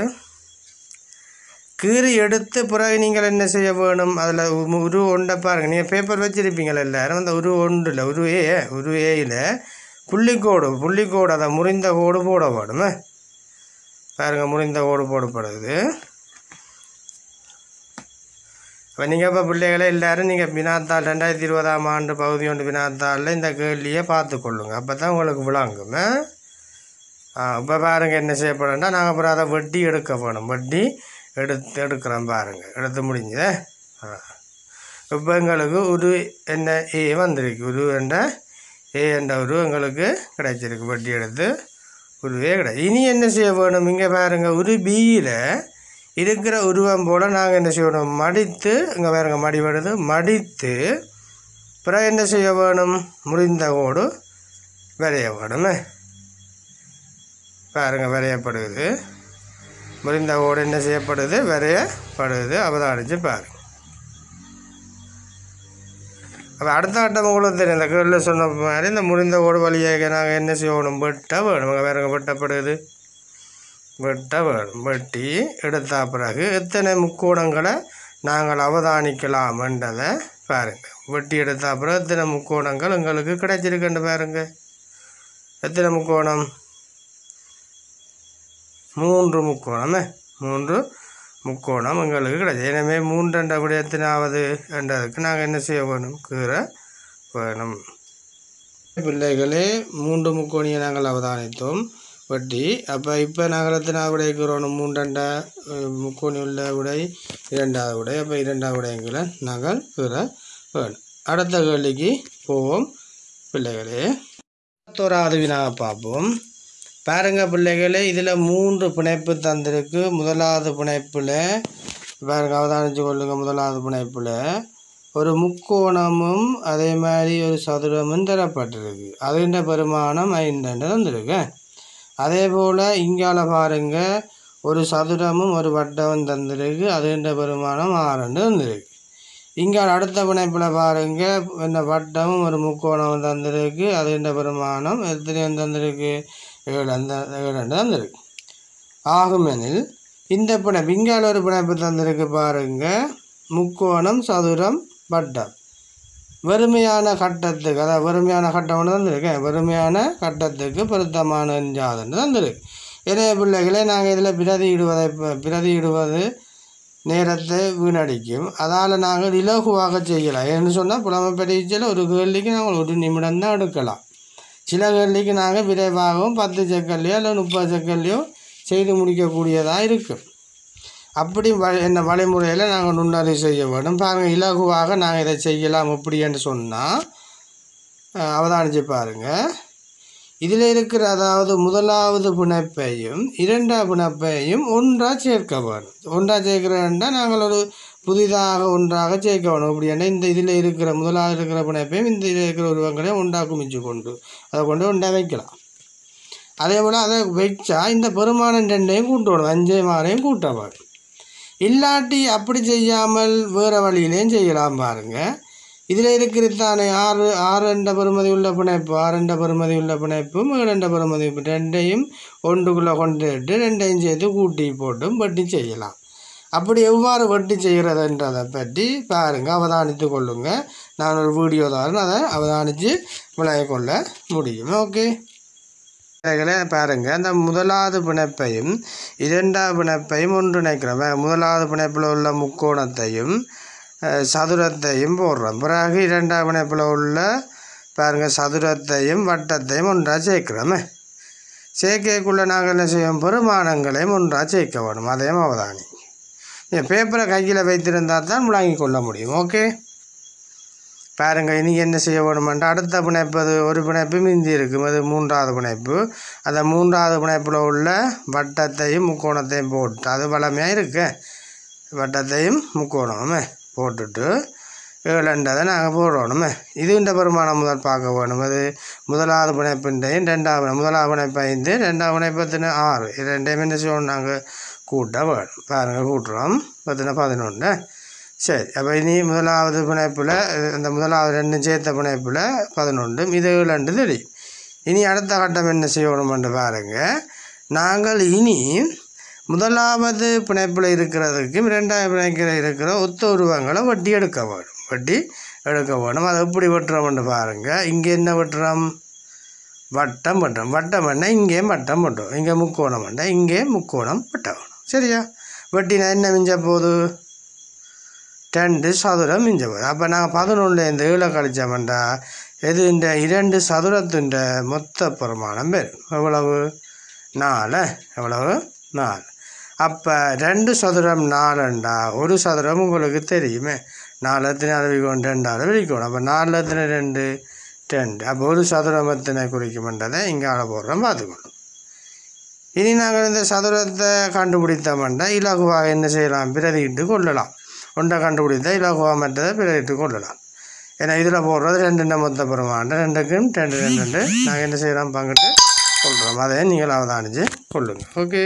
S1: கீறி எடுத்து பிறகு நீங்கள் என்ன செய்ய வேணும் அதில் உரு ஒன்றை பாருங்கள் நீங்கள் பேப்பர் வச்சுருப்பீங்கள எல்லாரும் அந்த உரு ஒன்றில் உரு ஏ உரு ஏயில் புள்ளிக்கோடு புள்ளிக்கோடு அதை முறிந்த கோடு போட வேணுமே பாருங்க முறிந்த கோடு போடப்படுது இப்போ நீங்கள் இப்போ பிள்ளைகளே எல்லாரும் நீங்கள் வினாத்தாள் ரெண்டாயிரத்தி இருபதாம் ஆண்டு பகுதி ஒன்று வினாத்தாளில் இந்த கேள்வியை பார்த்து கொள்ளுங்க அப்போ தான் உங்களுக்கு விளங்கும் ஆ இப்போ பாருங்கள் என்ன செய்யப்படும்னா நாங்கள் அப்புறம் அதை வெட்டி எடுக்க வேணும் வெட்டி எடுத்து எடுக்கிறோம் பாருங்கள் எடுத்து முடிஞ்சதே ஆ இப்போ எங்களுக்கு ஒரு என்ன ஏ வந்திருக்கு ஒரு என்ற ஏ என்ற ஒரு எங்களுக்கு கிடைச்சிருக்கு வெட்டி எடுத்து உருவே கிடையாது இனி என்ன செய்ய வேணும் இங்கே பாருங்க ஒரு பியில் இருக்கிற உருவம் போல் நாங்கள் என்ன செய்யணும் மடித்து இங்கே பாருங்க மடி வருது மடித்து பிறகு என்ன செய்ய வேணும் முறிந்த கோடு வரைய வேணுமே பாருங்க வரையப்படுது முறிந்த கோடு என்ன செய்யப்படுது வரையப்படுது அவதானிச்சு பாருங்க அப்போ அடுத்த ஆட்டம் உங்களுக்கு தெரியும் இந்த கேள்வியில் சொன்ன மாதிரி இந்த முறிந்த ஓடு வழியாக நாங்கள் என்ன செய்யணும் வெட்ட வேணும் அங்கே வேறுங்க வெட்டப்படுது வெட்ட வேணும் வெட்டி எடுத்த பிறகு எத்தனை முக்கோணங்களை நாங்கள் அவதானிக்கலாம் என்றதை பாருங்கள் வெட்டி எடுத்த பிறகு எத்தனை முக்கோணங்கள் எங்களுக்கு கிடைச்சிருக்குன்னு பாருங்க எத்தனை முக்கோணம் மூன்று முக்கோணமே மூன்று முக்கோணம் எங்களுக்கு கிடையாது எனவே மூன்றெண்ட விட எத்தனாவது என்றதுக்கு நாங்கள் என்ன செய்ய வேணும் கீரை வேணும் பிள்ளைகளே மூன்று முக்கோணியை நாங்கள் அவதானித்தோம் வட்டி அப்போ இப்போ நாங்கள் எத்தனை விடைக்கிறோம் மூன்றெண்ட அஹ், முக்கோணி உள்ள விடை இரண்டாவது விடை அப்போ இரண்டாவது விடைங்களை நாங்கள் கீரை வேணும் அடுத்த கேள்விக்கு போவோம் பிள்ளைகளே பத்தோராவது வினாவை பார்ப்போம் பாருங்க பிள்ளைகளே இதில் மூன்று பிணைப்பு தந்திருக்கு முதலாவது பிணைப்பில் பாருங்க அவதானிச்சு கொள்ளுங்க முதலாவது பிணைப்பில் ஒரு முக்கோணமும் அதே மாதிரி ஒரு சதுரமும் தரப்பட்டிருக்கு அதுன்ற பெருமானம் ஐந்து தந்திருக்கு அதே போல் இங்கால பாருங்க ஒரு சதுரமும் ஒரு வட்டமும் தந்திருக்கு அதுன்ற பெருமானம் ஆறுன்னு தந்திருக்கு இங்கே அடுத்த பிணைப்பில் பாருங்க இந்த வட்டமும் ஒரு முக்கோணமும் தந்திருக்கு அதுன்ற பெருமானம் எத்தனையும் தந்திருக்கு ஏழு அந்த ஏழு தந்திருக்கு ஆகுமெனில் இந்த பிணைப்பு இங்கால ஒரு பிணைப்பு தந்திருக்கு பாருங்க முக்கோணம் சதுரம் வட்டம் வெறுமையான கட்டத்துக்கு அதாவது வெறுமையான கட்டம் ஒன்று தந்திருக்கேன் வெறுமையான கட்டத்துக்கு பொருத்தமான ஜாதன்னு தந்திருக்கு எனவே பிள்ளைகளை நாங்கள் இதில் பிரதியிடுவதை ப- பிரதியிடுவது நேரத்தை வீணடிக்கும் அதால் நாங்கள் இலகுவாக செய்யலாம் ஏன்னு சொன்னால் புலமை பரீட்சையில் ஒரு கேள்விக்கு நாங்கள் ஒரு நிமிடம் தான் எடுக்கலாம் சில கேள்விக்கு நாங்கள் விரைவாகவும் பத்து செகண்ட்லையோ இல்லை முப்பது செகண்ட்லையோ செய்து முடிக்கக்கூடியதாக இருக்கும் அப்படி வ என்ன வழிமுறையில் நாங்கள் நுண்ணறிவு செய்ய வேண்டும் பாருங்கள் இலகுவாக நாங்கள் இதை செய்யலாம் எப்படி என்று சொன்னால் அவதானிச்சு பாருங்கள் இதில் இருக்கிற அதாவது முதலாவது பிணைப்பையும் இரண்டாவது பிணைப்பையும் ஒன்றாக சேர்க்க வேணும் ஒன்றாக சேர்க்கிறேன்னா நாங்கள் ஒரு புதிதாக ஒன்றாக சேர்க்க வேணும் அப்படின்னா இந்த இதில் இருக்கிற முதலாவது இருக்கிற பிணைப்பையும் இந்த இதில் இருக்கிற உருவங்களையும் ஒன்றாக குமிச்சு கொண்டு அதை கொண்டு ஒன்றாக வைக்கலாம் அதே போல் அதை வச்சா இந்த பெருமானம் ரெண்டையும் கூட்டணும் அஞ்சை மாறையும் கூட்ட வேணும் இல்லாட்டி அப்படி செய்யாமல் வேறு வழியிலையும் செய்யலாம் பாருங்கள் இதில் இருக்கிறது தானே ஆறு ஆறு என்ற பெறுமதி உள்ள பிணைப்பு ஆறு என்ற பெறுமதி உள்ள பிணைப்பும் ஏழு என்ற பெறுமதி ரெண்டையும் ஒன்றுக்குள்ளே கொண்டுட்டு ரெண்டையும் சேர்த்து கூட்டி போட்டும் வெட்டி செய்யலாம் அப்படி எவ்வாறு வெட்டி செய்கிறதுன்றதை பற்றி பாருங்கள் அவதானித்து கொள்ளுங்க நான் ஒரு வீடியோ தான் அதை அவதானித்து விளங்கிக் கொள்ள முடியும் ஓகே பிள்ளைகளே பாருங்க அந்த முதலாவது பிணைப்பையும் இரண்டாவது பிணைப்பையும் ஒன்றிணைக்கிறோம் வே- முதலாவது பிணைப்பில் உள்ள முக்கோணத்தையும் அஹ், சதுரத்தையும் போடுறோம் பிறகு இரண்டாம் இணைப்பில் உள்ள பாருங்கள் சதுரத்தையும் வட்டத்தையும் ஒன்றாக சேர்க்கிறோமே சேர்க்கைக்குள்ளே நாங்கள் என்ன செய்வோம் பெருமானங்களையும் ஒன்றாக சேர்க்க வேணும் அதையும் அவதானி என் பேப்பரை கையில் வைத்திருந்தால் தான் விளங்கி கொள்ள முடியும் ஓகே பாருங்க இனி என்ன செய்ய வேணுமென்றா அடுத்த பிணைப்பு அது ஒரு பிணைப்பு மிந்தி இருக்கும் அது மூன்றாவது பிணைப்பு அந்த மூன்றாவது பிணைப்பில் உள்ள வட்டத்தையும் முக்கோணத்தையும் போட்டு அது வளமையாக இருக்கு வட்டத்தையும் முக்கோணமே போட்டுட்டு ஏழண்டதை நாங்கள் போடணுமே இதுன்ற பெருமானம் முதல் பார்க்க வேணும் அது முதலாவது பிணைப்புண்டையும் ரெண்டாவது முதலாவது பிணைப்பு ஐந்து ரெண்டாவது பிணைப்பு எத்தனை ஆறு இது ரெண்டையும் என்ன செய்யணும் நாங்கள் கூட்ட வேணும் பாருங்கள் கூட்டுறோம் பத்தின பதினொன்று சரி அப்போ இனி முதலாவது பிணைப்பில் இந்த முதலாவது ரெண்டும் சேர்த்த பிணைப்பில் பதினொன்று இது ஏழு தெரியும் இனி அடுத்த கட்டம் என்ன செய்யணுமென்று பாருங்கள் நாங்கள் இனி முதலாவது பிணைப்பில் இருக்கிறதுக்கும் இரண்டாவது பிணைப்பில் இருக்கிற ஒத்த உருவங்களை வட்டி எடுக்க வேணும் வட்டி எடுக்க வேணும் அதை எப்படி வெட்டுறோம்னு பாருங்கள் இங்கே என்ன வெட்டுறோம் வட்டம் வெட்டுறோம் வட்டம் என்ன இங்கேயும் வட்டம் வெட்டுறோம் இங்கே முக்கோணம் வேண்டா இங்கே முக்கோணம் வெட்ட வேணும் சரியா வெட்டினா என்ன மிஞ்ச போகுது ரெண்டு சதுரம் மிஞ்ச போகுது அப்போ நாங்கள் பதினொன்று இந்த ஏழை கழிச்சோம்டா இது இந்த இரண்டு சதுரத்தின் மொத்த பிரமாணம் பேர் எவ்வளவு நாலு எவ்வளவு நாலு அப்போ ரெண்டு சதுரம் நாலுண்டா ஒரு சதுரம் உங்களுக்கு தெரியுமே நாலு எத்தனை அளவிக்கணும் ரெண்டாவது விரிக்கணும் அப்போ நாலு எத்தனை ரெண்டு ரெண்டு அப்போ ஒரு சதுரம் எத்தனை குறிக்குமென்றதை இங்கே ஆள போடுறோம் பார்த்துக்கணும் இனி நாங்கள் இந்த சதுரத்தை கண்டுபிடித்தோம்னா இலகுவாக என்ன செய்யலாம் பிரதியிட்டு கொள்ளலாம் ஒன்றை கண்டுபிடித்தா இலகுவாக மற்றதை பிரதியிட்டு கொள்ளலாம் ஏன்னா இதில் போடுறது ரெண்டு மொத்த பிரமாண்டம் ரெண்டுக்கும் ரெண்டு ரெண்டு ரெண்டு நாங்கள் என்ன செய்யலாம் பங்கிட்டு கொள்கிறோம் அதை நீங்கள் அவதானிச்சு கொள்ளுங்கள் ஓகே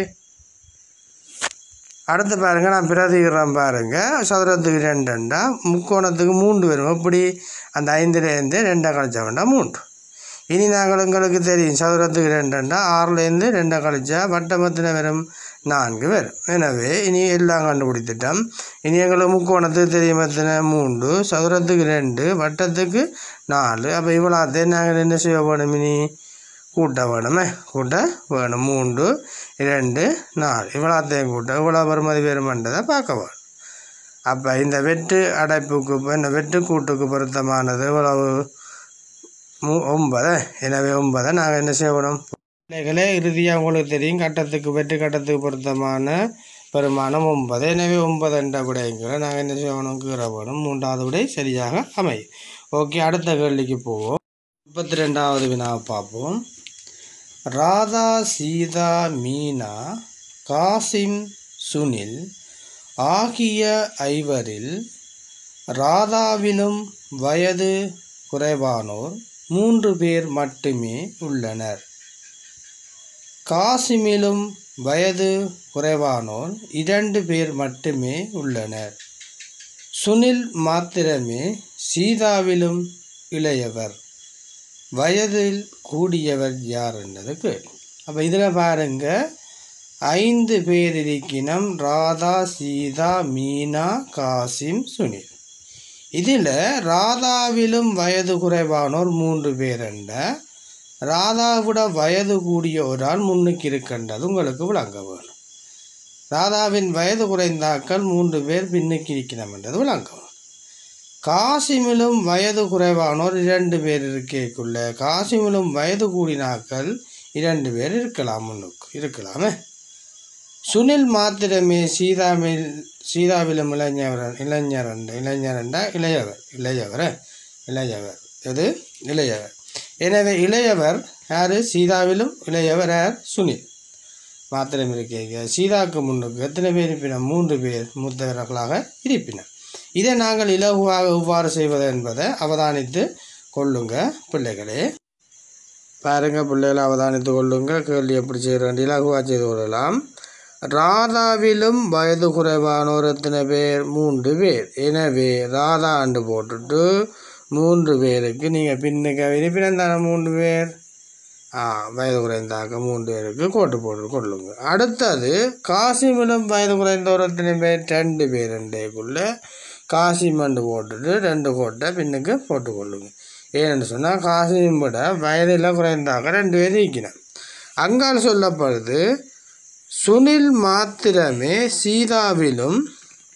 S1: அடுத்து பாருங்கள் நான் பிரதிகிறேன் பாருங்கள் சதுரத்துக்கு ரெண்டுண்டா முக்கோணத்துக்கு மூன்று வரும் எப்படி அந்த ஐந்துலேருந்து ரெண்டை கழிச்சா வேண்டாம் மூன்று இனி நாங்கள் உங்களுக்கு தெரியும் சதுரத்துக்கு ரெண்டுண்டா ஆறுலேருந்து ரெண்டை கழிச்சா வட்டமத்தின வரும் நான்கு வரும் எனவே இனி எல்லாம் கண்டுபிடித்துட்டோம் இனி எங்களுக்கு முக்கோணத்துக்கு தெரியும் எத்தனை மூன்று சதுரத்துக்கு ரெண்டு வட்டத்துக்கு நாலு அப்போ இவ்வளோத்தையும் நாங்கள் என்ன செய்ய வேணும் இனி கூட்ட வேணுமே கூட்ட வேணும் மூன்று இரண்டு நாலு இவ்வளோத்தையும் கூட்ட இவ்வளோ வருமதி வருமன்றதை பார்க்க வேணும் அப்போ இந்த வெட்டு அடைப்புக்கு இந்த வெட்டு கூட்டுக்கு பொருத்தமானது இவ்வளவு மூ ஒன்பது எனவே ஒன்பதை நாங்கள் என்ன செய்யணும் பிள்ளைகளே இறுதியாக உங்களுக்கு தெரியும் கட்டத்துக்கு வெட்டு கட்டத்துக்கு பொருத்தமான பெருமானம் ஒன்பது எனவே ஒன்பது என்ற விடைங்களை நாங்கள் என்ன செய்யணும் கீற வேணும் மூன்றாவது விடை சரியாக அமையும் ஓகே அடுத்த கேள்விக்கு போவோம் முப்பத்தி ரெண்டாவது வினாவை பார்ப்போம் ராதா சீதா மீனா காசிம் சுனில் ஆகிய ஐவரில் ராதாவிலும் வயது குறைவானோர் மூன்று பேர் மட்டுமே உள்ளனர் காசிமிலும் வயது குறைவானோர் இரண்டு பேர் மட்டுமே உள்ளனர் சுனில் மாத்திரமே சீதாவிலும் இளையவர் வயதில் கூடியவர் யார் என்றது கேள்வி அப்போ இதில் பாருங்க ஐந்து பேர் இருக்கினம் ராதா சீதா மீனா காசிம் சுனில் இதில் ராதாவிலும் வயது குறைவானோர் மூன்று பேர் என்ற ராதாவிட வயது கூடிய ஒரு ஆள் முன்னுக்கு இருக்கின்றது உங்களுக்கு விளங்க வேணும் ராதாவின் வயது குறைந்தாக்கள் மூன்று பேர் பின்னுக்கு இருக்கிறோம் என்றது விளங்க வேணும் காசிமிலும் வயது குறைவானோர் இரண்டு பேர் இருக்கேக்குள்ள காசிமிலும் வயது கூடினாக்கள் இரண்டு பேர் இருக்கலாம் முன்னுக்கு இருக்கலாமே சுனில் மாத்திரமே சீதாவில் சீதாவிலும் இளைஞர் இளைஞர் இளைஞரண்டா இளையவர் இளையவர் இளையவர் இது இளையவர் எனவே இளையவர் யார் சீதாவிலும் இளையவர் யார் சுனில் மாத்திரம் இருக்கீங்க சீதாவுக்கு முன்னுக்கு எத்தனை பேர் இருப்பினர் மூன்று பேர் மூத்தவர்களாக இருப்பினர் இதை நாங்கள் இலகுவாக எவ்வாறு செய்வது என்பதை அவதானித்து கொள்ளுங்க பிள்ளைகளே பாருங்க பிள்ளைகளை அவதானித்து கொள்ளுங்க கேள்வி எப்படி செய்கிறோம் இலகுவாக செய்து கொள்ளலாம் ராதாவிலும் வயது குறைவானோர் எத்தனை பேர் மூன்று பேர் எனவே ராதா ஆண்டு போட்டுட்டு மூன்று பேருக்கு நீங்கள் பின்னுக்கு இருப்பினம் தானே மூன்று பேர் ஆ வயது குறைந்தாக்க மூன்று பேருக்கு கோட்டு போட்டு கொள்ளுங்க அடுத்தது காசிமிலும் வயது குறைந்தோர் எத்தனை பேர் ரெண்டு பேர் ரெண்டேக்குள்ளே காசிமண்டு போட்டுட்டு ரெண்டு கோட்டை பின்னுக்கு போட்டு கொள்ளுங்க ஏன்னு சொன்னால் காசியும் விட வயதில் குறைந்தாக்க ரெண்டு பேர் இருக்கணும் அங்கால் சொல்லப்படுது சுனில் மாத்திரமே சீதாவிலும்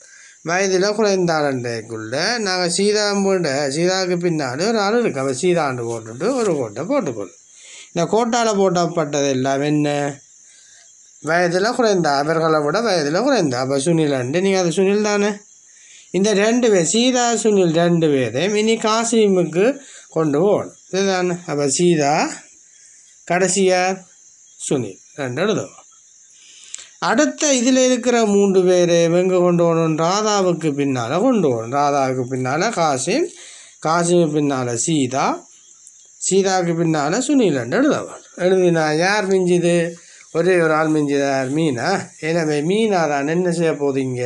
S1: வயதில் குறைந்தாண்டக்குள்ள நாங்கள் சீதாம்பூண்ட சீதாவுக்கு பின்னாடி ஒரு ஆள் இருக்கு அவள் சீதாண்டு போட்டுட்டு ஒரு கோட்டை போட்டுக்கொள்ளும் இந்த கோட்டால் போட்டப்பட்டது எல்லாம் என்ன வயதில் குறைந்தா அவர்களை விட வயதில் குறைந்தா அப்போ சுனில் அண்டு நீங்கள் அது சுனில் தானே இந்த ரெண்டு பேர் சீதா சுனில் ரெண்டு பேரையும் இனி காசிமுக்கு கொண்டு போகணும் இதுதானே அப்போ சீதா கடைசியார் சுனில் ரெண்டு எழுதுவோம் அடுத்த இதில் இருக்கிற மூன்று பேர் எங்கே கொண்டு போகணும் ராதாவுக்கு பின்னால் கொண்டு போகணும் ராதாவுக்கு பின்னால் காசிம் காசிம் பின்னால் சீதா சீதாவுக்கு பின்னால் சுனில் ரெண்டு எழுதவன் எழுதினா யார் மிஞ்சுது ஒரே ஒரு ஆள் மிஞ்சுதார் மீனா எனவே மீனா தான் என்ன செய்ய போதீங்க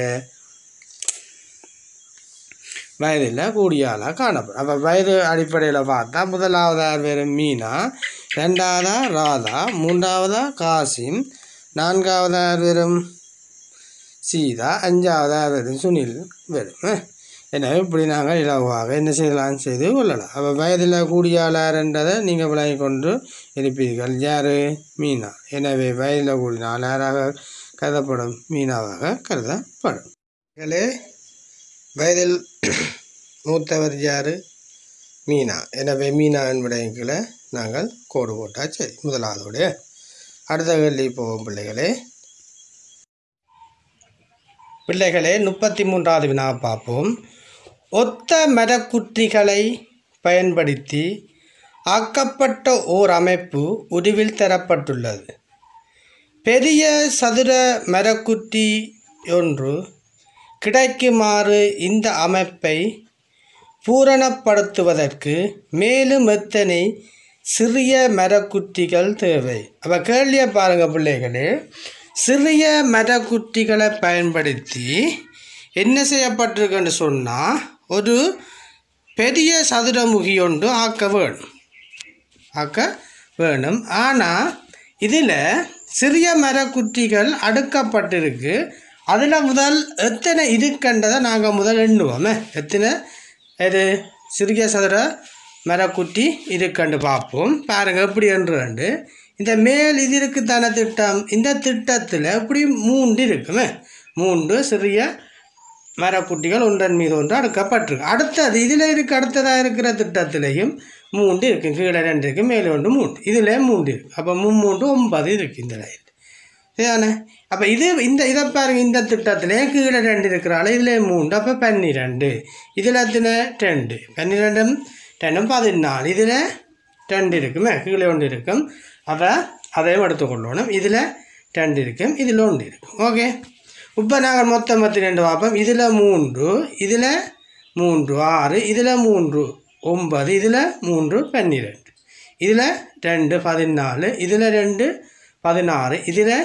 S1: வயதில் கூடிய ஆளாக காணப்படும் அப்போ வயது அடிப்படையில் பார்த்தா முதலாவதார் வெறும் மீனா ரெண்டாவதா ராதா மூன்றாவதா காசிம் நான்காவதார் வெறும் சீதா அஞ்சாவதார் வெறும் சுனில் வெறும் எனவே இப்படி நாங்கள் இலவாக என்ன செய்யலாம் செய்து கொள்ளலாம் அப்போ வயதில் கூடிய ஆளார்ன்றதை நீங்கள் விளங்கி கொண்டு இருப்பீர்கள் யார் மீனா எனவே வயதில் கூடிய ஆளாராக கருதப்படும் மீனாவாக கருதப்படும் மக்களே வயதில் மூத்தவர் யார் மீனா எனவே மீனா என்படைகளை நாங்கள் கோடு போட்டால் சரி முதலாவதோடைய அடுத்த கேள்வி போவோம் பிள்ளைகளே பிள்ளைகளே முப்பத்தி மூன்றாவது வினா பார்ப்போம் ஒத்த மரக்குற்றிகளை பயன்படுத்தி ஆக்கப்பட்ட ஓர் அமைப்பு உருவில் தரப்பட்டுள்ளது பெரிய சதுர மரக்குற்றி ஒன்று கிடைக்குமாறு இந்த அமைப்பை பூரணப்படுத்துவதற்கு மேலும் எத்தனை சிறிய மரக்குற்றிகள் தேவை அப்போ கேள்வியை பாருங்கள் பிள்ளைகளே சிறிய மரக்குற்றிகளை பயன்படுத்தி என்ன செய்யப்பட்டிருக்குன்னு சொன்னால் ஒரு பெரிய சதுரமுகி ஒன்று ஆக்க வேணும் ஆக்க வேணும் ஆனால் இதில் சிறிய மரக்குற்றிகள் அடுக்கப்பட்டிருக்கு அதில் முதல் எத்தனை இருக்குன்றதை நாங்கள் முதல் எண்ணுவோமே எத்தனை இது சிறிய சதுர மரக்குட்டி இருக்குன்னு பார்ப்போம் பாருங்கள் எப்படி என்று இந்த மேல் இது இருக்குத்தான திட்டம் இந்த திட்டத்தில் இப்படி மூன்று இருக்குமே மூன்று சிறிய மரக்குட்டிகள் ஒன்றன் மீது ஒன்று அடுக்கப்பட்டிருக்கு அடுத்தது இதில் இருக்க அடுத்ததாக இருக்கிற திட்டத்திலையும் மூன்று இருக்கு கீழே ரெண்டு இருக்குது மேலே ஒன்று மூன்று இதில் மூன்று இருக்குது அப்போ மூன்று ஒன்பது இருக்குது இந்த லைன் சரிதானே அப்போ இது இந்த இதை பாருங்க இந்த திட்டத்திலே கீழே ரெண்டு இருக்கிறாள் இதில் மூன்று அப்போ பன்னிரெண்டு இதில் எத்தனை ரெண்டு பன்னிரெண்டும் ரெண்டும் பதினாலு இதில் ரெண்டு இருக்குமே கீழே ஒன்று இருக்கும் அப்போ அதையும் எடுத்துக்கொள்ளணும் இதில் ரெண்டு இருக்கும் இதில் ஒன்று இருக்கும் ஓகே இப்போ நாங்கள் மொத்தம் பத்து ரெண்டு பார்ப்போம் இதில் மூன்று இதில் மூன்று ஆறு இதில் மூன்று ஒன்பது இதில் மூன்று பன்னிரெண்டு இதில் ரெண்டு பதினாலு இதில் ரெண்டு பதினாறு இதில்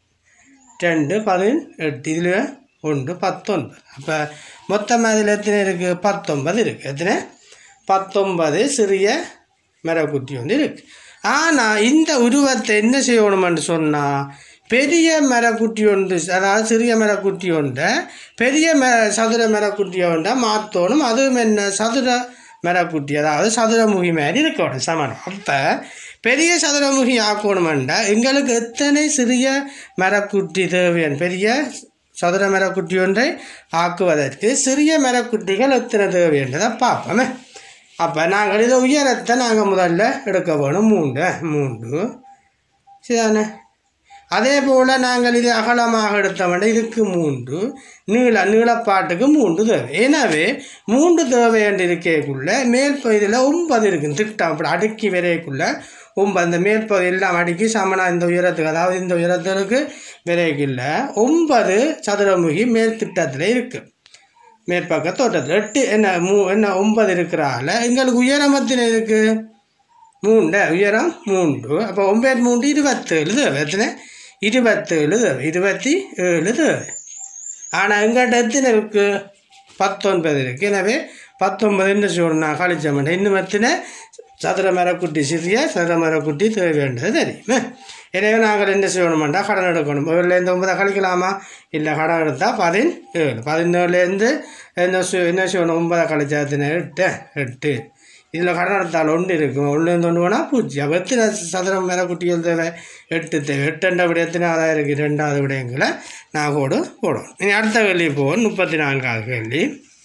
S1: ரெண்டு பதினெட்டு இதில் ஒன்று பத்தொன்பது அப்போ மொத்தம் அதில் எத்தனை இருக்குது பத்தொன்பது இருக்குது எத்தனை பத்தொன்பது சிறிய மரக்குட்டி வந்து இருக்குது ஆனால் இந்த உருவத்தை என்ன செய்யணும்னு சொன்னால் பெரிய மரக்குட்டி ஒன்று அதாவது சிறிய மரக்குட்டி ஒன்றை பெரிய ம சதுர மரக்குட்டி ஒன்றை மாற்றணும் அதுவும் என்ன சதுர மரக்குட்டி அதாவது சதுரமுகி மாதிரி இருக்கணும் சமணம் அப்போ பெரிய சதுரமுகி ஆக்கணுமெண்டா எங்களுக்கு எத்தனை சிறிய மரக்குட்டி தேவையான பெரிய சதுர மரக்குட்டி ஒன்றை ஆக்குவதற்கு சிறிய மரக்குட்டிகள் எத்தனை தேவைன்றதை பார்ப்போமே அப்போ நாங்கள் இதை உயரத்தை நாங்கள் முதல்ல எடுக்க வேணும் மூன்று மூன்று சரிதானே அதே போல் நாங்கள் இது அகலமாக எடுத்தோம்னா இதுக்கு மூன்று நீள நீளப்பாட்டுக்கு மூன்று தேவை எனவே மூன்று தேவை என்று இருக்கக்குள்ள மேல் பகுதியில் ஒன்பது இருக்குது திட்டம் அப்படி அடுக்கி வரைக்குள்ள ஒன்பது இந்த மேல் பகுதி எல்லாம் அடுக்கி சமனா இந்த உயரத்துக்கு அதாவது இந்த உயரத்திற்கு விரைக்குள்ள ஒன்பது சதுரமுகி மேல் திட்டத்தில் இருக்குது மேற்பக்க தோட்டத்தில் எட்டு என்ன மூ என்ன ஒன்பது இருக்கிறால எங்களுக்கு உயரம் எத்தனை இருக்குது மூன்று உயரம் மூன்று அப்போ ஒன்பது மூன்று இருபத்தேழு தேவை எத்தனை இருபத்தேழு தேவை இருபத்தி ஏழு தேவை ஆனால் எங்கள்கிட்ட எத்தனை இருக்குது பத்தொன்பது இருக்குது எனவே பத்தொன்பது என்ன சொல்லணும் கழிச்சோம்னா இன்னும் எத்தனை சதுர மரக்குட்டி சிறிய சதுர மரக்குட்டி தேவைன்றது தெரியுமே எனவே நாங்கள் என்ன செய்யணுமெண்டா கடன் எடுக்கணும் ஏழுலேருந்து ஒன்பதை கழிக்கலாமா இல்லை கடன் எடுத்தால் பதினேழு பதினேழுலேருந்து என்ன செய்- என்ன செய்யணும் ஒன்பதை கழிச்சா எத்தனை எட்டு எட்டு இதில் கடனத்தால் ஒன்று இருக்கும் ஒன்று ஒன்று வேணால் பூச்சி அப்போ எத்தனை சதுரம் மேலே குட்டிகள் தேவை எட்டு தேவை எட்டுன்ற விட எத்தனை ஆதாயம் இருக்குது ரெண்டாவது விடயங்களை நான் கூட போடுவோம் இனி அடுத்த கேள்வி போவோம் முப்பத்தி நான்காவது கேள்வி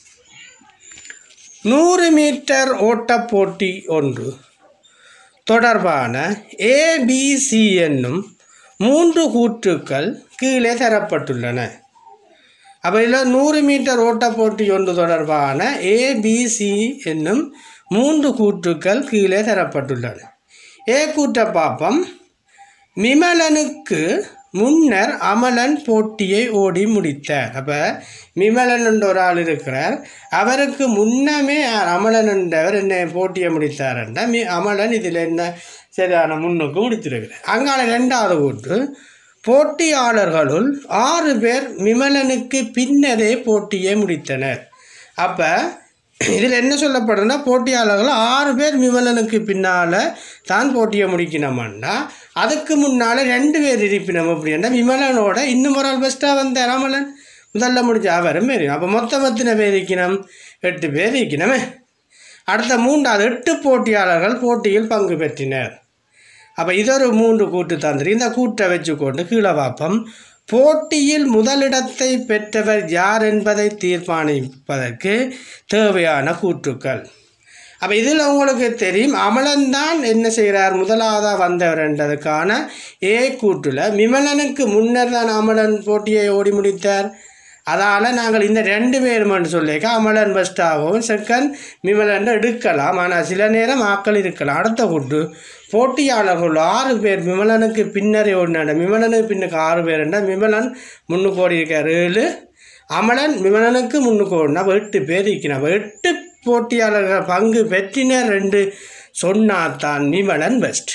S1: நூறு மீட்டர் ஓட்டப் போட்டி ஒன்று தொடர்பான ஏபிசி என்னும் மூன்று கூற்றுக்கள் கீழே தரப்பட்டுள்ளன அப்போ இதில் நூறு மீட்டர் ஓட்டப் போட்டி ஒன்று தொடர்பான ஏபிசி என்னும் மூன்று கூற்றுக்கள் கீழே தரப்பட்டுள்ளன ஏ கூற்ற பாப்பம் மிமலனுக்கு முன்னர் அமலன் போட்டியை ஓடி முடித்தார் அப்போ மிமலன் என்ற ஒரு ஆள் இருக்கிறார் அவருக்கு முன்னமே அமலன் என்றவர் என்ன போட்டியை முடித்தார்ன்றா மி அமலன் இதில் என்ன சரியான முன்னுக்கு முடித்திருக்கிறார் அங்கால ரெண்டாவது கூற்று போட்டியாளர்களுள் ஆறு பேர் விமலனுக்கு பின்னரே போட்டியை முடித்தனர் அப்போ இதில் என்ன சொல்லப்படுதுன்னா போட்டியாளர்கள் ஆறு பேர் விமலனுக்கு பின்னால் தான் போட்டியை முடிக்கணுமாண்டா அதுக்கு முன்னால் ரெண்டு பேர் இருப்பினம் அப்படின்னா விமலனோட இன்னும் ஒரு ஆள் பெஸ்ட்டாக வந்த ராமலன் முதல்ல முடிஞ்ச அவரும் மாரி அப்போ மொத்தம் எத்தனை பேர் இருக்கணும் எட்டு பேர் இருக்கணுமே அடுத்த மூன்றாவது எட்டு போட்டியாளர்கள் போட்டியில் பங்கு பெற்றினர் அப்போ இதொரு மூன்று கூட்டு தந்திரி இந்த கூட்டை வச்சுக்கொண்டு கீழே பார்ப்போம் போட்டியில் முதலிடத்தை பெற்றவர் யார் என்பதை தீர்மானிப்பதற்கு தேவையான கூற்றுக்கள் அப்போ இதில் உங்களுக்கு தெரியும் அமலன்தான் என்ன செய்கிறார் முதலாவதாக வந்தவர் என்றதுக்கான ஏ கூற்றில் விமலனுக்கு முன்னர் தான் அமலன் போட்டியை ஓடி முடித்தார் அதால் நாங்கள் இந்த ரெண்டு பேருமென்று சொல்லிக்க அமலன் பெஸ்ட்டாகவும் செகண்ட் விமலன் எடுக்கலாம் ஆனால் சில நேரம் ஆக்கள் இருக்கலாம் அடுத்த கூட்டு போட்டியாளர்கள் ஆறு பேர் விமலனுக்கு பின்னரே ஓடினாண்ட விமலனுக்கு பின்னுக்கு ஆறு பேர் என்றால் விமலன் முன்னுக்கு ஓடி இருக்கார் ஏழு அமலன் விமலனுக்கு முன்னுக்கு ஓடினா அப்போ எட்டு பேர் இருக்கிறான் அப்போ எட்டு போட்டியாளர்கள் பங்கு பெற்றினர் ரெண்டு சொன்னாதான் விமலன் பெஸ்ட்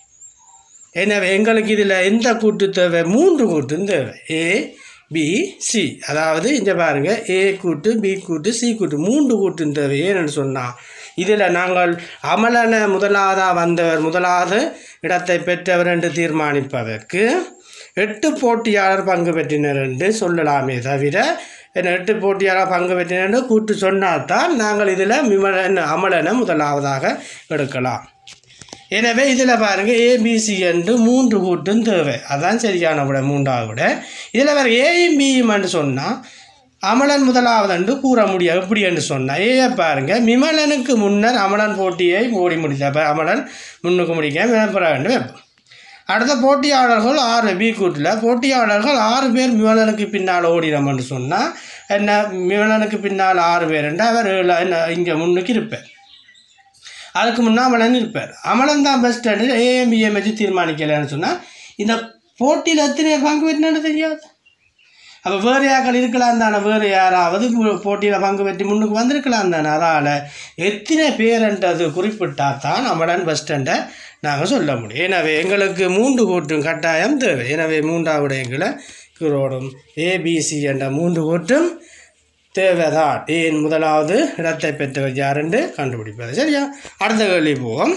S1: எனவே எங்களுக்கு இதில் எந்த கூட்டு தேவை மூன்று கூட்டும் தேவை ஏ பி சி அதாவது இங்கே பாருங்கள் ஏ கூட்டு பி கூட்டு சி கூட்டு மூன்று கூட்டும் தேவை ஏன்னு சொன்னால் இதில் நாங்கள் அமலன முதலாவதாக வந்தவர் முதலாவது இடத்தை பெற்றவர் என்று தீர்மானிப்பதற்கு எட்டு போட்டியாளர் பங்கு பெற்றினர் என்று சொல்லலாமே தவிர என்ன எட்டு போட்டியாளர் பங்கு பெற்றினர் என்று கூட்டு சொன்னால்தான் நாங்கள் இதில் விமலன் அமலனை முதலாவதாக எடுக்கலாம் எனவே இதில் பாருங்கள் ஏபிசி என்று மூன்று கூட்டும் தேவை அதான் சரியான விட மூன்றாவது விட இதில் வேறு ஏயும் பியும் சொன்னால் அமலன் முதலாவது என்று கூற முடியாது எப்படி என்று சொன்னால் ஏ பாருங்க விமலனுக்கு முன்னர் அமலன் போட்டியை ஓடி முடித்த அப்போ அமலன் முன்னுக்கு முடிக்க விளம்பர வேண்டும் வைப்போம் அடுத்த போட்டியாளர்கள் ஆறு பி கூட்டில் போட்டியாளர்கள் ஆறு பேர் விமலனுக்கு பின்னால் ஓடினோம்னு சொன்னால் என்ன விமலனுக்கு பின்னால் ஆறு பேர் என்று அவர் ஏழு- என்ன இங்கே முன்னுக்கு இருப்பார் அதுக்கு முன்னே அமலன் இருப்பார் அமலன் தான் பெஸ்ட் ஏஎம்பிஎம் வச்சு தீர்மானிக்கலைன்னு சொன்னால் இந்த போட்டியில் எத்தனை பங்கு பெற்றினு தெரியாது அப்போ வேறு யாக்கள் இருக்கலாம் தானே வேறு யாராவது போட்டியில் பங்கு பெற்று முன்னுக்கு வந்திருக்கலாம் தானே அதால் எத்தனை பேருன்றது குறிப்பிட்டால் தான் அமலன் பஸ் ஸ்டாண்டை நாங்கள் சொல்ல முடியும் எனவே எங்களுக்கு மூன்று கூட்டும் கட்டாயம் தேவை எனவே மூன்றாவது எங்களை கூறோடும் ஏபிசி என்ற மூன்று கூட்டும் தேவைதான் ஏன் முதலாவது இடத்தை பெற்றவர் யார் என்று கண்டுபிடிப்பது சரியா அடுத்த கேள்வி போவோம்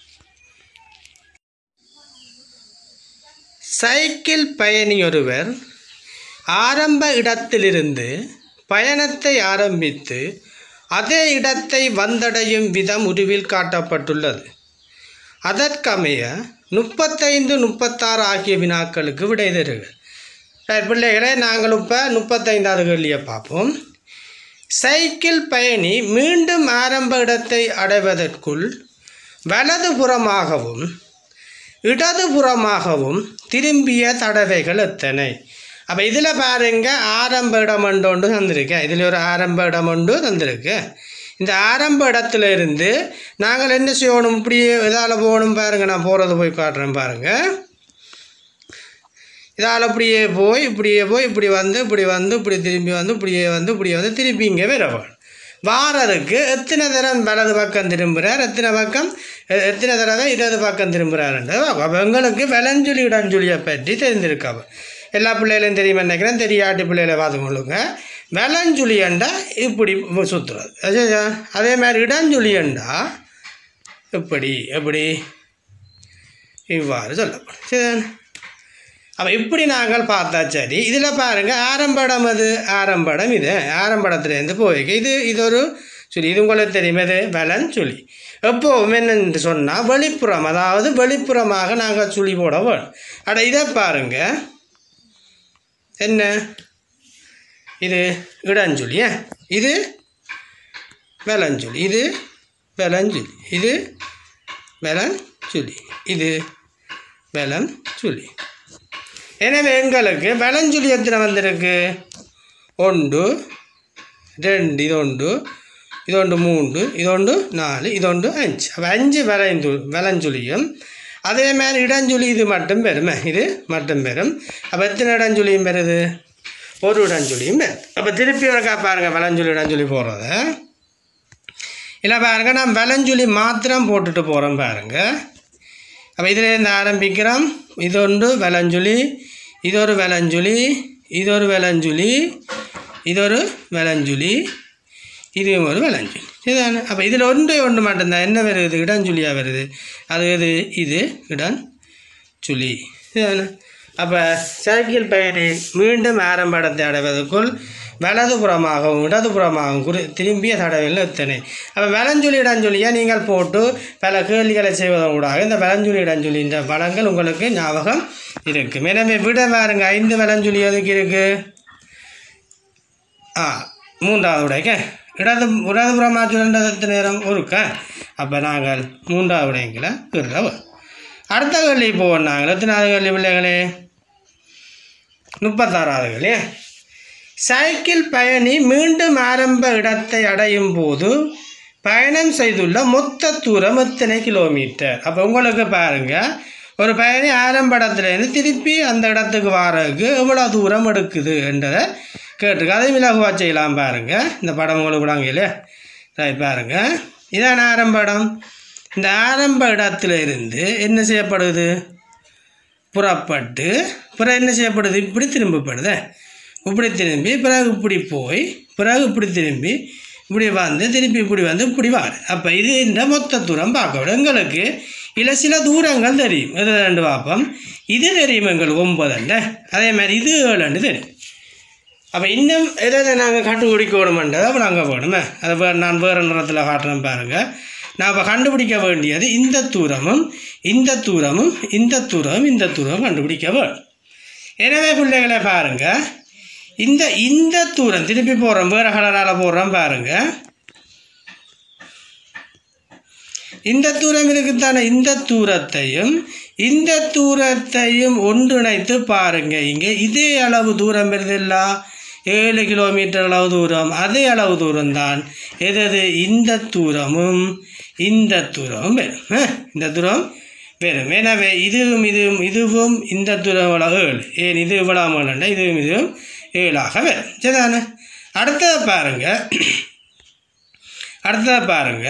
S1: சைக்கிள் பயணி ஒருவர் ஆரம்ப இடத்திலிருந்து பயணத்தை ஆரம்பித்து அதே இடத்தை வந்தடையும் விதம் உருவில் காட்டப்பட்டுள்ளது அதற்கமைய முப்பத்தைந்து முப்பத்தாறு ஆகிய வினாக்களுக்கு விடை தருக சரி, பிள்ளைகளே நாங்கள் இப்போ முப்பத்தைந்தாவது கேள்வியை பார்ப்போம் சைக்கிள் பயணி மீண்டும் ஆரம்ப இடத்தை அடைவதற்குள் வலதுபுறமாகவும் இடதுபுறமாகவும் திரும்பிய தடவைகள் எத்தனை அப்போ இதில் பாருங்க ஆரம்ப இடம் ஒன்று ஒன்று தந்திருக்கேன் இதில் ஒரு ஆரம்ப இடம் ஒன்று தந்திருக்கேன் இந்த ஆரம்ப இடத்துல இருந்து நாங்கள் என்ன செய்யணும் இப்படியே இதால் போகணும் பாருங்க நான் போகிறது போய் காட்டுறேன் பாருங்கள் இதால் இப்படியே போய் இப்படியே போய் இப்படி வந்து இப்படி வந்து இப்படி திரும்பி வந்து இப்படியே வந்து இப்படியே வந்து திருப்பி இங்கே வரவன் வாரதுக்கு எத்தனை தரம் வலது பக்கம் திரும்புகிறார் எத்தனை பக்கம் எ- எத்தனை தடவை இடது பக்கம் திரும்புகிறாருன்றது அப்போ எங்களுக்கு விளஞ்சுழி இடஞ்சுழியை பற்றி தெரிஞ்சிருக்காவ எல்லா பிள்ளைகளையும் தெரியுமா நினைக்கிறேன் தெரியாட்டி பிள்ளைகளை பார்த்துக்கொள்ளுங்க விளஞ்சுழியண்டா இப்படி சுற்றுறது அது அதே மாதிரி இடஞ்சுழியண்டா இப்படி எப்படி இவ்வாறு சொல்லப்படும் சரிதானே அப்போ இப்படி நாங்கள் பார்த்தா சரி இதில் பாருங்கள் ஆரம்படம் அது ஆரம்படம் இது ஆரம்படத்துலேருந்து போய்க்கு இது இது ஒரு சொல்லி இது உங்களுக்கு தெரியும் இது வலன் சுழி எப்போவும் என்னன்னு சொன்னால் வெளிப்புறம் அதாவது வெளிப்புறமாக நாங்கள் சுழி போட வேணும் அட இதை பாருங்க என்ன இது இடஞ்சுழி ஏன் இது வெலஞ்சுழி இது வெலஞ்சுழி இது வெலஞ்சுழி இது வெலஞ்சுழி எனவே எங்களுக்கு வெலஞ்சுழி எத்தனை வந்திருக்கு ஒன்று ரெண்டு இதொண்டு இதொண்டு மூன்று இதொண்டு நாலு இதொண்டு அஞ்சு அப்போ அஞ்சு விளைந்து விளைஞ்சுழியும் அதே மாதிரி இடஞ்சுழி இது மட்டும் பெறுமே இது மட்டும் பெறும் அப்போ எத்தனை இடஞ்சுழியும் பெறுது ஒரு இடஞ்சுழியும் பெறும் அப்போ திருப்பி ஒருக்கா பாருங்கள் விளைஞ்சுழி இடஞ்சுழி போடுறத இல்லை பாருங்கள் நான் விளைஞ்சுழி மாத்திரம் போட்டுட்டு போகிறோம் பாருங்கள் அப்போ இதிலேருந்து ஆரம்பிக்கிறோம் இது ஒன்று விளஞ்சுழி இது ஒரு விளஞ்சுழி இது ஒரு விளஞ்சுழி இது ஒரு விளஞ்சுழி இதுவும் ஒரு விளஞ்சுழி இதுதானே அப்போ இதில் ஒன்றே ஒன்று மட்டும்தான் என்ன வருது இடஞ்சுழியாக வருது அது எது இது இடஞ்சுழி இதுதானே அப்போ சைக்கிள் பயணி மீண்டும் ஆரம்ப இடத்தை அடைவதற்குள் வலதுபுறமாகவும் இடதுபுறமாகவும் குறி திரும்பிய தடவைகள் எத்தனை அப்போ விளஞ்சொலி இடஞ்சொலியை நீங்கள் போட்டு பல கேள்விகளை செய்வதன் கூடாக இந்த விளஞ்சொலி இடஞ்சொலின்ற பலங்கள் உங்களுக்கு ஞாபகம் இருக்கும் எனவே விட பாருங்க ஐந்து விளஞ்சொலி எதுக்கு இருக்கு ஆ மூன்றாவது உடைக்க இடது இடதுபுறமாக சுழன்றது எத்தனை நேரம் ஒருக்க அப்போ நாங்கள் மூன்றாவது உடையங்களை பெறுறவர் அடுத்த கேள்வி போவோம் நாங்கள் எத்தனாவது கேள்வி பிள்ளைகளே முப்பத்தாறாவது கேள்வி சைக்கிள் பயணி மீண்டும் ஆரம்ப இடத்தை அடையும் போது பயணம் செய்துள்ள மொத்த தூரம் எத்தனை கிலோமீட்டர் அப்போ உங்களுக்கு பாருங்கள் ஒரு பயணி ஆரம்ப இடத்துலேருந்து திருப்பி அந்த இடத்துக்கு வாரதுக்கு எவ்வளோ தூரம் எடுக்குது என்றதை கேட்டுருக்கு அதை விலகுவா செய்யலாம் பாருங்கள் இந்த படம் உங்களுக்கு விடாங்க இல்லையா ரைட் பாருங்கள் இதான் ஆரம்ப இடம் இந்த ஆரம்ப இடத்துல இருந்து என்ன செய்யப்படுது புறப்பட்டு பிறகு என்ன செய்யப்படுது இப்படி திரும்பப்படுது இப்படி திரும்பி பிறகு இப்படி போய் பிறகு இப்படி திரும்பி இப்படி வந்து திருப்பி இப்படி வந்து இப்படி வாரு அப்போ இது இந்த மொத்த தூரம் பார்க்க விடும் எங்களுக்கு இல்லை சில தூரங்கள் தெரியும் இது ரெண்டு பார்ப்போம் இது தெரியும் எங்களுக்கு ஒம்பதுண்டு அதே மாதிரி இது ஏழுண்டு தெரியும் அப்போ இன்னும் எதை நாங்கள் கண்டுபிடிக்கணுமென்றதை அப்போ நாங்கள் வேணுமே அதை வே நான் வேறு நிறத்தில் காட்டுறேன் பாருங்கள் நான் இப்போ கண்டுபிடிக்க வேண்டியது இந்த தூரமும் இந்த தூரமும் இந்த தூரமும் இந்த தூரமும் கண்டுபிடிக்க வேணும் எனவே பிள்ளைகளை பாருங்கள் இந்த இந்த தூரம் திருப்பி போடுறோம் வேறு கலரால் போடுறோம் பாருங்கள் இந்த தூரம் இருக்குத்தானே இந்த தூரத்தையும் இந்த தூரத்தையும் ஒன்றிணைத்து பாருங்க இங்கே இதே அளவு தூரம் வருதில்ல ஏழு கிலோமீட்டர் அளவு தூரம் அதே அளவு தூரம் தான் எதது இந்த தூரமும் இந்த தூரமும் வரும் ஆ, இந்த தூரம் வரும் எனவே இதுவும் இதுவும் இதுவும் இந்த தூரம் இவ்வளவு ஏழு ஏன் இது இவ்வளவு ஏழுண்டா இதுவும் இதுவும் ஏழாக வரும் சரிதானே அடுத்ததை பாருங்க அடுத்ததை பாருங்க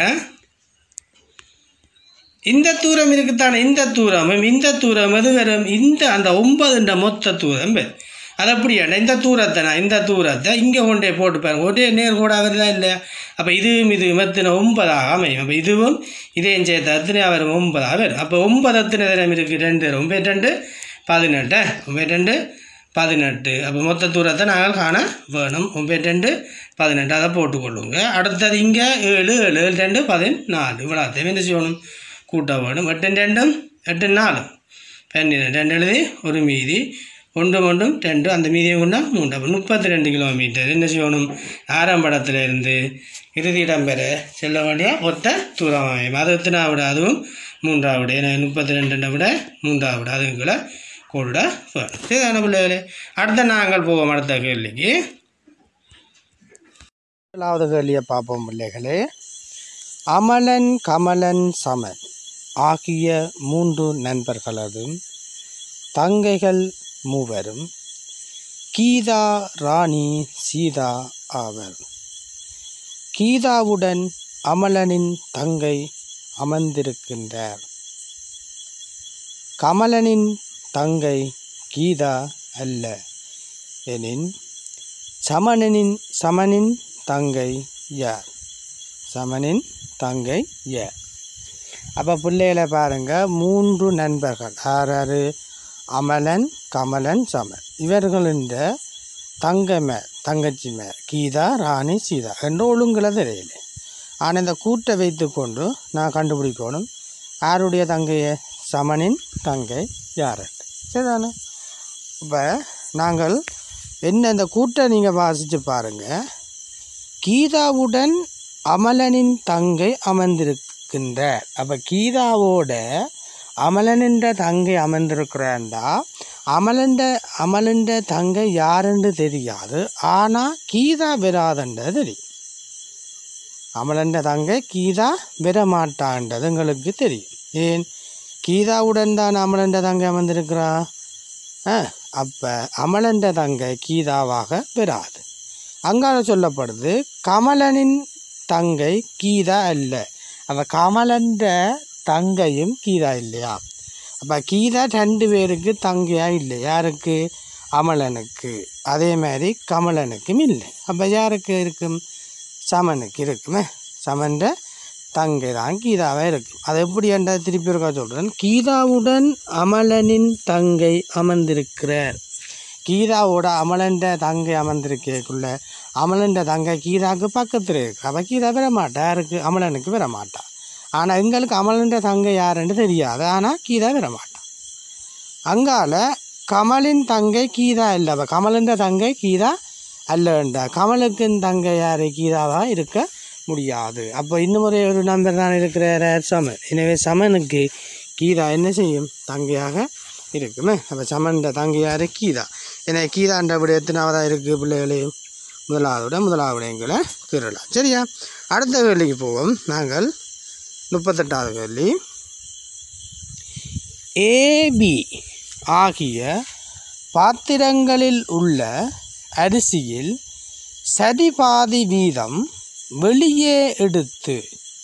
S1: இந்த தூரம் இருக்குத்தானே இந்த தூரமும் இந்த தூரம் எது வரும் இந்த அந்த ஒன்பதுன்ற மொத்த தூரம் வரும் அது அப்படி என்ன இந்த தூரத்தை நான் இந்த தூரத்தை இங்கே கொண்டே போட்டு பாருங்க ஒரே நேர் கூட வருதா இல்லையா அப்போ இதுவும் இது எத்தனை ஒன்பதாக அமையும் அப்போ இதுவும் இதையும் சேர்த்து எத்தனை வரும் ஒன்பதாக வரும் அப்போ ஒன்பது எத்தனை தரம் இருக்குது ரெண்டு வரும் ஒன்பது ரெண்டு பதினெட்டு ஒன்பது ரெண்டு பதினெட்டு அப்போ மொத்த தூரத்தை நாங்கள் காண வேணும் ஒன்பது ரெண்டு பதினெட்டு அதை போட்டுக்கொள்ளுங்க அடுத்தது இங்கே ஏழு ஏழு ஏழு ரெண்டு பதினாலு இவ்வளோத்தையும் என்ன செய்யணும் கூட்ட வேணும் எட்டு ரெண்டும் எட்டு நாலும் பன்னிரெண்டு ரெண்டு எழுதி ஒரு மீதி ஒன்று ஒன்றும் ரெண்டு அந்த மீதியை கொண்டா மூன்று அப்போ முப்பத்தி ரெண்டு கிலோமீட்டர் என்ன செய்யணும் ஆறாம் படத்துல இருந்து இறுதி இடம் பெற செல்ல வேண்டிய ஒத்த தூரம் அமையும் அது எத்தனாவிட அதுவும் மூன்றாவது ஏன்னா முப்பத்தி ரெண்டு விட மூன்றாவது அதுங்களை கூட வேணும் சரிதான பிள்ளைகளே அடுத்த நாங்கள் போவோம் அடுத்த கேள்விக்கு
S2: முதலாவது கேள்வியை பார்ப்போம் பிள்ளைகளே அமலன் கமலன் சமன் ஆகிய மூன்று நண்பர்களதும் தங்கைகள் மூவரும் கீதா ராணி சீதா ஆவர் கீதாவுடன் அமலனின் தங்கை அமர்ந்திருக்கின்றார் கமலனின் தங்கை கீதா அல்ல எனின் சமணனின் சமனின் தங்கை யார் சமனின் தங்கை யார் அப்போ பிள்ளைகளை பாருங்கள் மூன்று நண்பர்கள் ஆறாறு அமலன் கமலன் சமன் இவர்களின் தங்கை மே தங்கச்சி மே கீதா ராணி சீதா என்ற ஒழுங்குல தெரியல ஆனால் இந்த கூட்டை வைத்துக்கொண்டு நான் கண்டுபிடிக்கணும் யாருடைய தங்கைய சமனின் தங்கை யார் சரிதானே இப்போ நாங்கள் என்ன இந்த கூட்டை நீங்கள் வாசித்து பாருங்கள் கீதாவுடன் அமலனின் தங்கை அமர்ந்திருக்கின்றார் அப்போ கீதாவோட அமலனின்ற தங்கை அமர்ந்திருக்கிறாண்டா அமலண்ட அமலண்ட தங்கை யாருன்னு தெரியாது ஆனால் கீதா பெறாதன்றது தெரியும் அமலண்ட தங்கை கீதா பெற மாட்டான்றது எங்களுக்கு தெரியும் ஏன் கீதாவுடன் தான் அமலண்ட தங்கை அமர்ந்திருக்கிறா ஆ அப்போ அமலண்ட தங்கை கீதாவாக பெறாது அங்கால சொல்லப்படுது கமலனின் தங்கை கீதா அல்ல அப்போ கமலன்ற தங்கையும் கீதா இல்லையா அப்போ கீதா ரெண்டு பேருக்கு தங்கையா இல்லை யாருக்கு அமலனுக்கு அதே மாதிரி கமலனுக்கும் இல்லை அப்போ யாருக்கு இருக்கும் சமனுக்கு இருக்குமே சமன்ற தங்கை தான் கீதாவாக இருக்கும் அது எப்படி என்ற திருப்பி இருக்கா சொல்கிறேன் கீதாவுடன் அமலனின் தங்கை அமர்ந்திருக்கிறார் கீதாவோட அமலன்ற தங்கை அமர்ந்திருக்கக்குள்ள அமலன்ற தங்கை கீதாவுக்கு பக்கத்தில் இருக்கு அவள் கீதா பெற மாட்டா யாருக்கு அமலனுக்கு பெற மாட்டா ஆனால் எங்களுக்கு அமலன்ற தங்கை யாருன்னு தெரியாது ஆனால் கீதா பெற மாட்டா அங்கால கமலின் தங்கை கீதா இல்லை அவள் கமலன்ற தங்கை கீதா அல்லண்டா கமலுக்கு தங்கை யார் கீதாவாக இருக்க முடியாது அப்போ இன்னும் ஒரு ஒரு நம்பர் தான் இருக்கிற சமன் எனவே சமனுக்கு கீதா என்ன செய்யும் தங்கையாக இருக்குமே அப்போ சமன்ற தங்கை யார் கீதா ஏன்னா கீதான்ற விட எத்தனாவதாக இருக்குது பிள்ளைகளையும் முதலாவதோட முதலாவடையங்களை கீறலாம் சரியா அடுத்த கேள்விக்கு போவோம் நாங்கள் முப்பத்தெட்டாவது கேள்வி ஏபி ஆகிய பாத்திரங்களில் உள்ள அரிசியில் சரிபாதி வீதம் வெளியே எடுத்து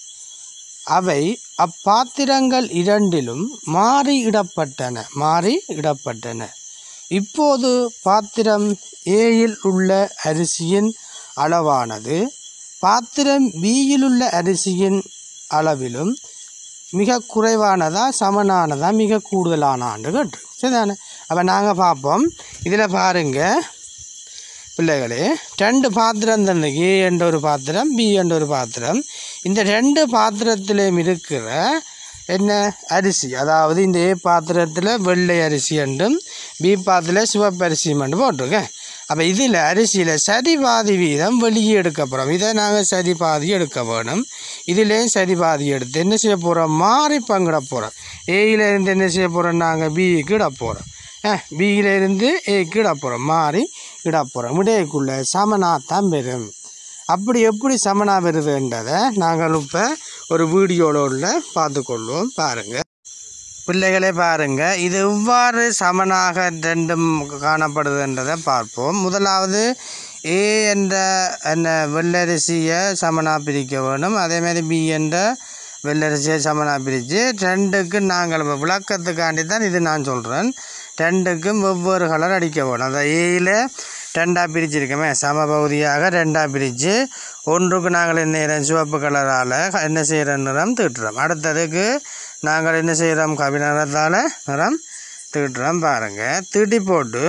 S2: அவை அப்பாத்திரங்கள் இரண்டிலும் மாறி இடப்பட்டன மாறி இடப்பட்டன இப்போது பாத்திரம் ஏயில் உள்ள அரிசியின் அளவானது பாத்திரம் பியில் உள்ள அரிசியின் அளவிலும் மிக குறைவானதா சமனானதா மிக கூடுதலானான்னு கேட்டு சரிதானே அப்போ நாங்கள் பார்ப்போம் இதில் பாருங்கள் பிள்ளைகளே ரெண்டு பாத்திரம் தந்து ஏ என்ற ஒரு பாத்திரம் பி என்ற ஒரு பாத்திரம் இந்த ரெண்டு பாத்திரத்திலையும் இருக்கிற என்ன அரிசி அதாவது இந்த ஏ பாத்திரத்தில் வெள்ளை அரிசி என்றும் பி பாத்திரத்தில் சிவப்பு அரிசி மட்டும் போட்டிருக்கேன் அப்போ இதில் அரிசியில் சரி பாதி வீதம் வெளியே எடுக்க போகிறோம் இதை நாங்கள் சரி பாதி எடுக்க வேணும் இதுலேயும் சரி பாதி எடுத்து என்ன செய்ய போகிறோம் மாறி பங்கிட போகிறோம் ஏயில இருந்து என்ன செய்ய போகிறோம் நாங்கள் பிக்கு இட போகிறோம் பியில இருந்து ஏக்கு இட போகிறோம் மாறி இட போகிறோம் இடையக்குள்ள சமனா தான் பெறும் அப்படி எப்படி சமனா வருதுன்றதை நாங்கள் இப்போ ஒரு வீடியோவில் பார்த்துக்கொள்வோம் பாருங்கள் பிள்ளைகளே பாருங்கள் இது எவ்வாறு சமனாக ரெண்டும் காணப்படுதுன்றதை பார்ப்போம் முதலாவது ஏ என்ற என்ன வெள்ளரிசியை சமனாக பிரிக்க வேணும் அதேமாதிரி பி என்ற வெள்ளரிசியை சமனாக பிரித்து ரெண்டுக்கு நாங்கள் இப்ப விளக்கத்துக்காண்டி தான் இது நான் சொல்கிறேன் ரெண்டுக்கும் வெவ்வேறு கலர் அடிக்க வேணும் அந்த ஏயில் ரெண்டாக பிரிச்சிருக்கோமே சம பகுதியாக ரெண்டாக பிரித்து ஒன்றுக்கு நாங்கள் என்ன செய்கிறோம் சிவப்பு கலரால் என்ன செய்கிற நிறம் தீட்டுறோம் அடுத்ததுக்கு நாங்கள் என்ன செய்கிறோம் கவி நிறத்தால் நிறம் தீட்டுறோம் பாருங்கள் தீட்டி போட்டு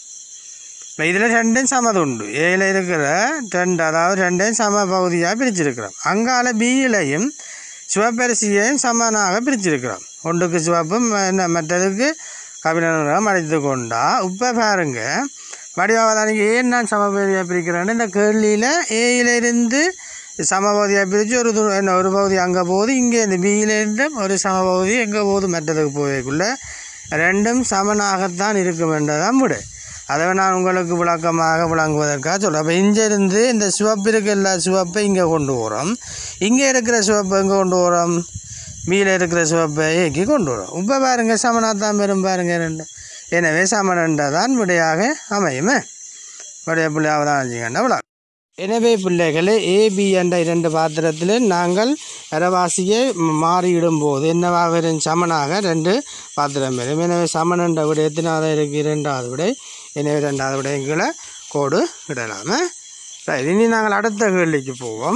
S2: இப்போ இதில் ரெண்டும் சமது உண்டு ஏயில் இருக்கிற ரெண்டு அதாவது ரெண்டையும் சம பகுதியாக பிரிச்சிருக்கிறோம் அங்கால பியிலையும் சிவப்பரிசியையும் சமனாக பிரிச்சிருக்கிறோம் ஒன்றுக்கு சிவப்பும் என்ன மற்றதுக்கு கபிலம் அடைத்து கொண்டா இப்போ பாருங்க வடிவாவதானிக்கு ஏன் நான் சமபகுதியாக பிரிக்கிறேன்னு இந்த கேள்வியில் ஏயிலிருந்து சமபகுதியாக பிரித்து ஒரு து- என்ன ஒரு பகுதி அங்கே போகுது இங்கே இந்த பியிலிருந்து ஒரு சமபகுதி எங்கே போகுது மற்றதுக்கு போகக்குள்ள ரெண்டும் சமனாகத்தான் இருக்கும் என்றதான் விடு அதை நான் உங்களுக்கு விளக்கமாக விளங்குவதற்காக சொல்கிறேன் அப்போ இங்கேருந்து இந்த சிவப்பு இருக்க எல்லா சிவப்பை இங்கே கொண்டு வரோம் இங்கே இருக்கிற சிவப்பை எங்கே கொண்டு வரோம் மீல இருக்கிற சிவப்பை ஏக்கி கொண்டு வரோம் இப்போ பாருங்க சமனாத்தான் பெரும் பாருங்க ரெண்டு எனவே சமனண்டா தான் விடையாக அமையுமே விடைய பிள்ளையாக தான் வச்சுக்கண்டா விளக்கம் எனவே பிள்ளைகளே ஏபி என்ற இரண்டு பாத்திரத்தில் நாங்கள் அரவாசியை ம- மாறியிடும் போது என்னவாக வரும் சமனாக ரெண்டு பாத்திரம் வரும் எனவே சமன் என்ற விடை எத்தனாவது இருக்குது இரண்டாவது விடை எனவே ரெண்டாவது விடைகளை கோடு இடலாமே ரைட் இனி நாங்கள் அடுத்த கேள்விக்கு போவோம்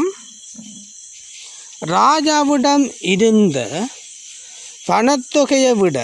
S2: ராஜாவிடம் இருந்த பணத்தொகையை விட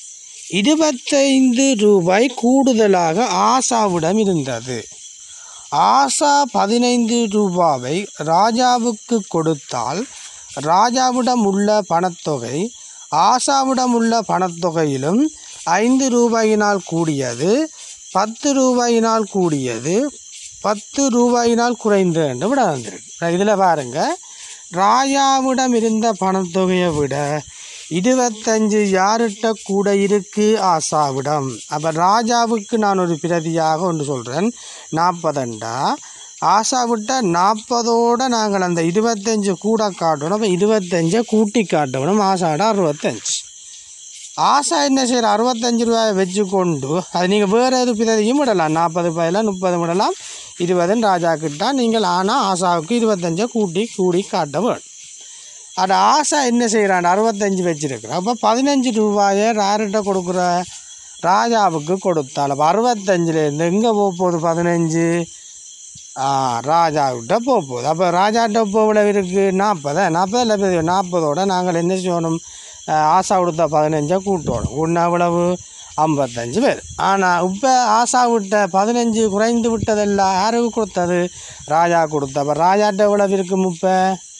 S2: இருபத்தைந்து ரூபாய் கூடுதலாக ஆசாவிடம் இருந்தது ஆசா பதினைந்து ரூபாவை ராஜாவுக்கு கொடுத்தால் ராஜாவிடம் உள்ள பணத்தொகை ஆசாவிடம் உள்ள பணத்தொகையிலும் ஐந்து ரூபாயினால் கூடியது பத்து ரூபாயினால் கூடியது பத்து ரூபாயினால் குறைந்து என்று விட வந்திருக்கு இதில் பாருங்க ராஜாவிடம் இருந்த பணத்தொகையை விட இருபத்தஞ்சு யார்கிட்ட கூட இருக்கு ஆசாவிடம் அப்போ ராஜாவுக்கு நான் ஒரு பிரதியாக ஒன்று சொல்கிறேன் நாற்பதண்டா ஆசாவிட்ட நாற்பதோட நாங்கள் அந்த இருபத்தஞ்சு கூட காட்டணும் அப்போ இருபத்தஞ்சை கூட்டி காட்டணும் ஆசாட அறுபத்தஞ்சு ஆசா என்ன செய்கிற அறுபத்தஞ்சு ரூபாயை வச்சுக்கொண்டு அது நீங்கள் வேறு எது பிறதையும் விடலாம் நாற்பது ரூபாயில் முப்பது விடலாம் இருபதுன்னு ராஜா கிட்ட நீங்கள் ஆனால் ஆசாவுக்கு இருபத்தஞ்சை கூட்டி கூடி காட்ட வேணும் அது ஆசா என்ன செய்கிறான் அறுபத்தஞ்சு வச்சிருக்கிறோம் அப்போ பதினஞ்சு ரூபாயை யார்கிட்ட கொடுக்குற ராஜாவுக்கு கொடுத்தால் அப்போ அறுபத்தஞ்சிலேருந்து எங்கே போக போகுது பதினஞ்சு ஆ ராஜாவிட்ட போக போகுது அப்போ ராஜாட்ட போகல இருக்குது நாற்பது நாற்பது நாற்பதோட நாங்கள் என்ன செய்யணும் அஹ், ஆசா கொடுத்த பதினஞ்சை கூட்டணும் ஒன்று அவ்வளவு ஐம்பத்தஞ்சு பேர் ஆனால் இப்போ ஆசா விட்ட பதினஞ்சு குறைந்து விட்டதெல்லாம் யாருக்கு கொடுத்தது ராஜா கொடுத்த அப்போ ராஜாட்ட எவ்வளவு இருக்குது முப்பை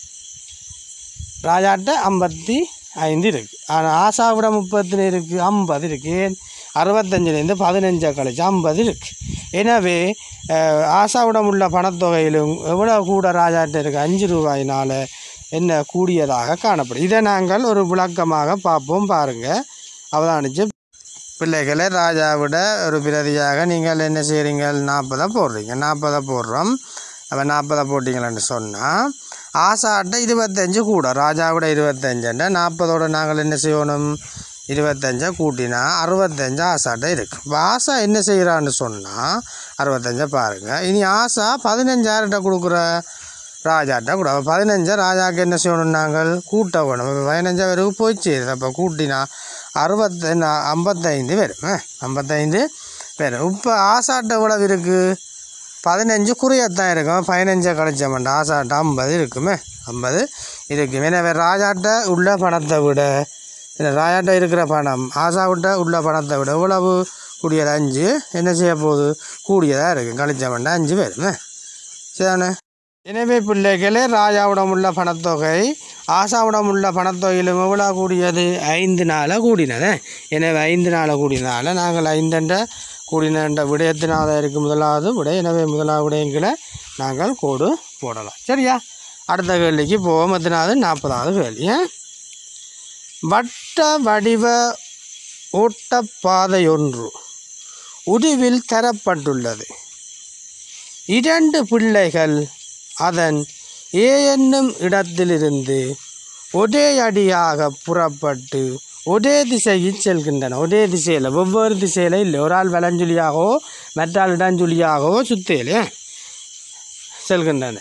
S2: ராஜாட்ட ஐம்பத்தி ஐந்து இருக்குது ஆனால் ஆசாவிட முப்பத்தில் இருக்குது ஐம்பது இருக்குது ஏன் அறுபத்தஞ்சிலேருந்து பதினஞ்சை கழிச்சு ஐம்பது இருக்குது எனவே அஹ், ஆசாவிடம் உள்ள பணத்தொகையிலும் எவ்வளோ கூட ராஜாட்ட இருக்குது அஞ்சு ரூபாயினால் என்ன கூடியதாக காணப்படும் இதை நாங்கள் ஒரு விளக்கமாக பார்ப்போம் பாருங்கள் அவதானிச்சு பிள்ளைகளை ராஜாவிட ஒரு பிரதியாக நீங்கள் என்ன செய்கிறீங்க நாற்பதை போடுறீங்க நாற்பதை போடுறோம் அப்போ நாற்பதை போட்டிங்களேன்னு சொன்னால் ஆசாட்ட இருபத்தஞ்சு கூட ராஜாவோட இருபத்தஞ்சுன்ற நாற்பதோட நாங்கள் என்ன செய்யணும் இருபத்தஞ்சை கூட்டினா அறுபத்தஞ்சு ஆசாட்ட இருக்கு இப்போ ஆசா என்ன செய்கிறான்னு சொன்னால் அறுபத்தஞ்சை பாருங்கள் இனி ஆசா பதினஞ்சாயிரட்ட கொடுக்குற ராஜாட்ட கூட அப்போ பதினஞ்சை ராஜாவுக்கு என்ன செய்யணும் நாங்கள் கூட்ட வேணும் இப்போ பதினஞ்சா வரைக்கும் போச்சு அப்போ கூட்டினா அறுபத்தி ஐம்பத்தைந்து வரும் ஆ, ஐம்பத்தைந்து வரும் இப்போ ஆசாட்ட எவ்வளவு இருக்குது பதினஞ்சு குறையத்தான் இருக்கும் பதினஞ்சை கழிச்சோம்டா ஆசாட்ட ஐம்பது இருக்குமே ஐம்பது இருக்கும் எனவே ராஜாட்ட உள்ள பணத்தை விட இந்த ராஜாட்ட இருக்கிற பணம் ஆசாவிட்ட உள்ள பணத்தை விட எவ்வளவு கூடியது அஞ்சு என்ன செய்ய போகுது கூடியதாக இருக்கும் கழிச்சோம்டா அஞ்சு பேருமே சரிதானே எனவே பிள்ளைகளே ராஜாவிடம் உள்ள பணத்தொகை ஆசாவிடம் உள்ள பணத்தொகையிலும் எவ்வளோ கூடியது ஐந்து நாளாக கூடினதே எனவே ஐந்து நாளாக கூடினால நாங்கள் ஐந்தண்ட கூடினண்ட விடயத்தினால இருக்கு முதலாவது விடை எனவே முதலாவது விடயங்களை நாங்கள் கோடு போடலாம் சரியா அடுத்த கேள்விக்கு போவோம் எத்தனாவது நாற்பதாவது கேள்வி ஆ? வட்ட வடிவ ஓட்டப்பாதை ஒன்று உருவில் தரப்பட்டுள்ளது இரண்டு பிள்ளைகள் அதன் ஏ என்னும் இடத்திலிருந்து ஒரே அடியாக புறப்பட்டு ஒரே திசையில் செல்கின்றன ஒரே திசையில் வெவ்வேறு திசையில் இல்லை ஒரு ஆள் வலஞ்சுழியாகவோ மற்றாள் இடஞ்சுழியாகவோ சுத்தையிலே செல்கின்றன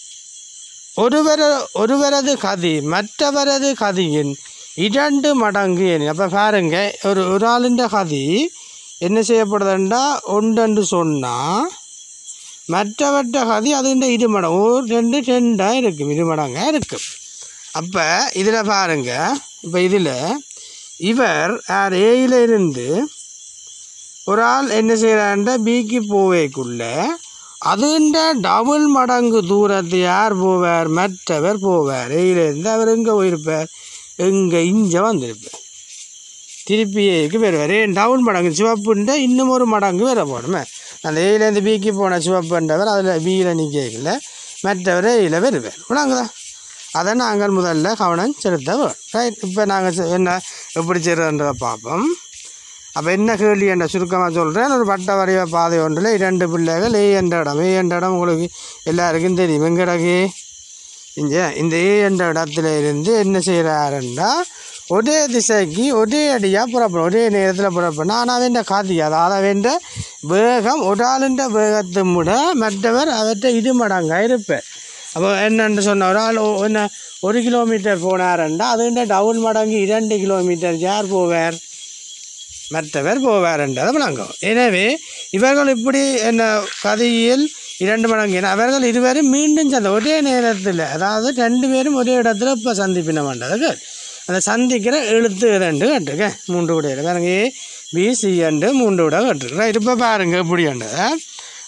S2: ஒருவர ஒருவரது கதி மற்றவரது கதியின் இரண்டு மடங்கு எனில் அப்போ பாருங்க ஒரு ஒரு ஆளுன்ற கதி என்ன செய்யப்படுதுண்டா ஒன்றென்று சொன்னால் மற்றவற்ற கதி அதுண்ட இரு மடம் ஒரு ரெண்டு ரெண்டாக இருக்கும் இரு மடங்காக இருக்கும் அப்போ இதில் பாருங்க இப்போ இதில் இவர் யார் ஏயில் இருந்து ஒரு ஆள் என்ன செய்கிறாருன்ற பிக்கு போவேக்குள்ள அதுண்ட டபுள் மடங்கு தூரத்தை யார் போவார் மற்றவர் போவார் ஏயிலேருந்து அவர் எங்கே போயிருப்பார் எங்கே இங்கே வந்திருப்பார் திருப்பி ஏக்கு வருவார் ஏன் டவுன் மடங்கு சிவப்புண்ட இன்னும் ஒரு மடங்கு வர போகணுமே அந்த ஏயிலேருந்து பிக்கு போன சிவப்புன்றவர் அதில் பியில் நிற்கல மற்றவர் ஏயில் வருவார் விடாங்குதா அதை நாங்கள் முதல்ல கவனம் செலுத்த வேணும் ரைட் இப்போ நாங்கள் என்ன எப்படி செய்கிறதுன்றதை பார்ப்போம் அப்போ என்ன கேள்வி என்ற சுருக்கமாக சொல்கிறேன் ஒரு வட்ட வடிவ பாதை ஒன்றில் இரண்டு பிள்ளைகள் ஏ என்ற இடம் ஏ என்ற இடம் உங்களுக்கு எல்லாருக்கும் தெரியும் எங்கடகு இங்கே இந்த ஏ என்ற இடத்துல இருந்து என்ன செய்கிறாருன்னா ஒரே திசைக்கு ஒரே அடியாக புறப்படும் ஒரே நேரத்தில் புறப்படணும் ஆனால் அவன் காத்தி அதாவது அவன் வேகம் ஒரு ஆளுன்ற வேகத்தை விட மற்றவர் அவற்றை இரு மடங்காக இருப்பார் அப்போ என்னென்னு சொன்ன ஒரு ஆள் ஒ- என்ன ஒரு கிலோமீட்டர் போனாருண்டா அதுன்ற டவுன் மடங்கு இரண்டு கிலோமீட்டர் யார் போவார் மற்றவர் போவார்ன்றதை விளங்கும் எனவே இவர்கள் இப்படி என்ன கதையில் இரண்டு மடங்கு என அவர்கள் இருவரும் மீண்டும் சந்த ஒரே நேரத்தில் அதாவது ரெண்டு பேரும் ஒரே இடத்துல இப்போ சந்திப்பின வேண்டது அந்த சந்திக்கிற எழுத்து ரெண்டு கட்டுக்க மூன்று விடையில் பாருங்க ஏ பி சி என்று மூன்று விட கட்டுருக்கு இப்போ பாருங்க இப்படி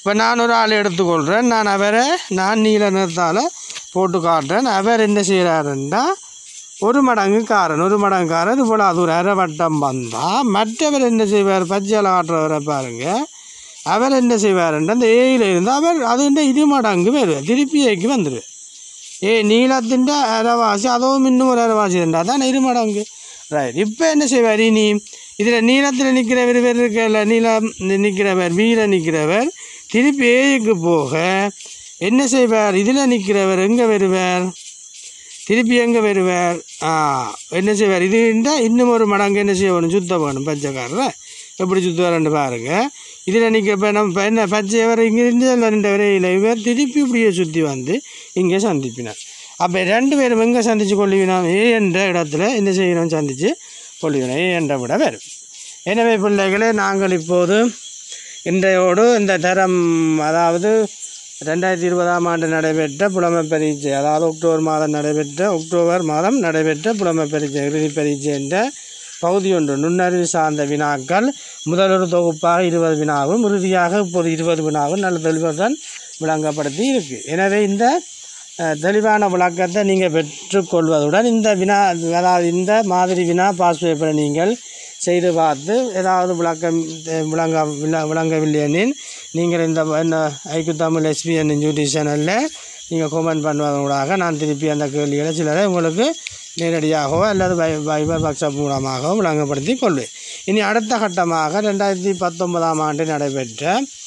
S2: இப்போ நான் ஒரு ஆள் எடுத்துக்கொள்கிறேன் நான் அவரை நான் நீல நிறத்தால் போட்டு காட்டுறேன் அவர் என்ன செய்கிறாருன்னா ஒரு மடங்கு காரன் ஒரு மடங்கு காரன் இது போல் அது ஒரு அரை வட்டம் வந்தால் மற்றவர் என்ன செய்வார் பச்சையில் காட்டுறவரை பாருங்கள் அவர் என்ன செய்வாருன்னா அந்த ஏயில் இருந்து அவர் அதுண்ட இரு மடங்கு வருவார் திருப்பி ஏக்கு வந்துடுவார் ஏ நீளத்தின் அரைவாசி அதுவும் இன்னும் ஒரு அரைவாசி இருந்தால் தான் இரு மடங்கு ரைட் இப்போ என்ன செய்வார் இனி இதில் நீளத்தில் நிற்கிறவர் வேறு இருக்கல நீளம் நிற்கிறவர் வீர நிற்கிறவர் திருப்பி ஏக்கு போக என்ன செய்வார் இதில் நிற்கிறவர் எங்கே வருவார் திருப்பி எங்கே வருவார் ஆ என்ன செய்வார் இது இருந்தால் இன்னும் ஒரு மடங்கு என்ன செய்ய வேணும் சுத்த வேணும் பச்சைக்காரரை எப்படி சுற்றுவார்னு பாருங்கள் இதில் நிற்க இப்போ நம்ம இப்போ என்ன பச்சையவர் இங்கே இருந்து ரெண்டு வரையில் இவர் திருப்பி இப்படியே சுற்றி வந்து இங்கே சந்திப்பினார் அப்போ ரெண்டு பேரும் எங்கே சந்தித்து கொள்ளுவினோம் ஏ என்ற இடத்துல என்ன செய்யணும் சந்தித்து கொள்ளுவினோம் ஏ என்ற விட வரும் எனவே பிள்ளைகளே நாங்கள் இப்போது இன்றையோடு இந்த தரம் அதாவது ரெண்டாயிரத்தி இருபதாம் ஆண்டு நடைபெற்ற புலமை பரீட்சை அதாவது அக்டோபர் மாதம் நடைபெற்ற அக்டோபர் மாதம் நடைபெற்ற புலமை பரீட்சை இறுதி பரீட்சை என்ற பகுதி ஒன்று நுண்ணறிவு சார்ந்த வினாக்கள் முதலொரு தொகுப்பாக இருபது வினாவும் இறுதியாக இப்போது இருபது வினாவும் நல்ல தெளிவுடன் விளங்கப்படுத்தி இருக்குது எனவே இந்த அஹ், தெளிவான விளக்கத்தை நீங்கள் பெற்றுக்கொள்வதுடன் இந்த வினா அதாவது இந்த மாதிரி வினா பாஸ் பேப்பரை நீங்கள் செய்து பார்த்து ஏதாவது விளக்கம் அஹ், விளங்க விள- விளங்கவில்லை எனில் நீங்கள் இந்த என்ன ஐக்கு தமிழ் எஸ்பிஎன் யூடியூப் சேனலில் நீங்கள் கமெண்ட் பண்ணுவதூடாக நான் திருப்பி அந்த கேள்விகளை சிலரை உங்களுக்கு நேரடியாகவோ அல்லது வை வைபர் வாட்ஸ்அப் மூலமாகவோ விளங்கப்படுத்தி கொள்வேன் இனி அடுத்த கட்டமாக ரெண்டாயிரத்தி பத்தொன்பதாம் ஆண்டு நடைபெற்ற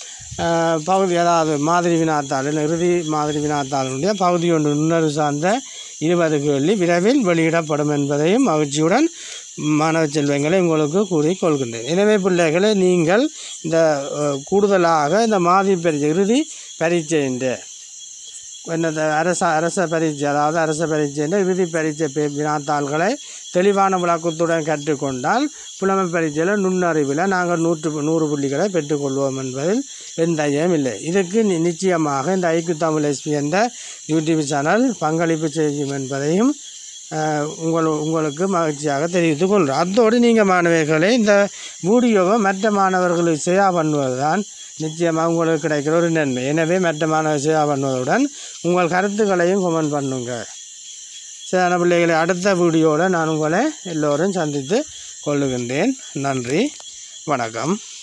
S2: அஹ், பகுதி அதாவது மாதிரி வினாத்தாளில் இறுதி மாதிரி வினாத்தாளுடைய பகுதி ஒன்று நுண்ணறிவு சார்ந்த இருபது கேள்வி விரைவில் வெளியிடப்படும் என்பதையும் மகிழ்ச்சியுடன் மாணவ செல்வங்களை உங்களுக்கு கூறிக்கொள்கின்றேன் எனவே பிள்ளைகளை நீங்கள் இந்த அஹ், கூடுதலாக இந்த மாதிரி பரீட்சை இறுதி பரீட்சை என்ற என்னது அரச அரச பரீட்சை அதாவது அரச பரீட்சை என்ற இறுதி பரீட்சை பே- வினாத்தாள்களை தெளிவான விளக்கத்துடன் கற்றுக்கொண்டால் புலமை பரீட்சையில் நுண்ணறிவில் நாங்கள் நூற்று நூறு புள்ளிகளை பெற்றுக்கொள்வோம் என்பதில் எந்த ஐயம் இல்லை இதுக்கு நி- நிச்சயமாக இந்த ஐக்கு தமிழ் எஸ்பி என்ற யூடியூப் சேனல் பங்களிப்பு செய்யும் என்பதையும் அஹ், உங்கள் உங்களுக்கு மகிழ்ச்சியாக தெரிவித்துக் கொள்கிறோம் அத்தோடு நீங்கள் மாணவர்களே இந்த வீடியோவை மற்ற மாணவர்களுக்கு ஷேர் பண்ணுவதுதான் நிச்சயமாக உங்களுக்கு கிடைக்கிற ஒரு நன்மை எனவே மற்ற மாணவர் ஷேர் பண்ணுவதுடன் உங்கள் கருத்துக்களையும் கமெண்ட் பண்ணுங்க சரியான பிள்ளைகளை அடுத்த வீடியோவில் நான் உங்களை எல்லோரும் சந்தித்து கொள்ளுகின்றேன் நன்றி வணக்கம்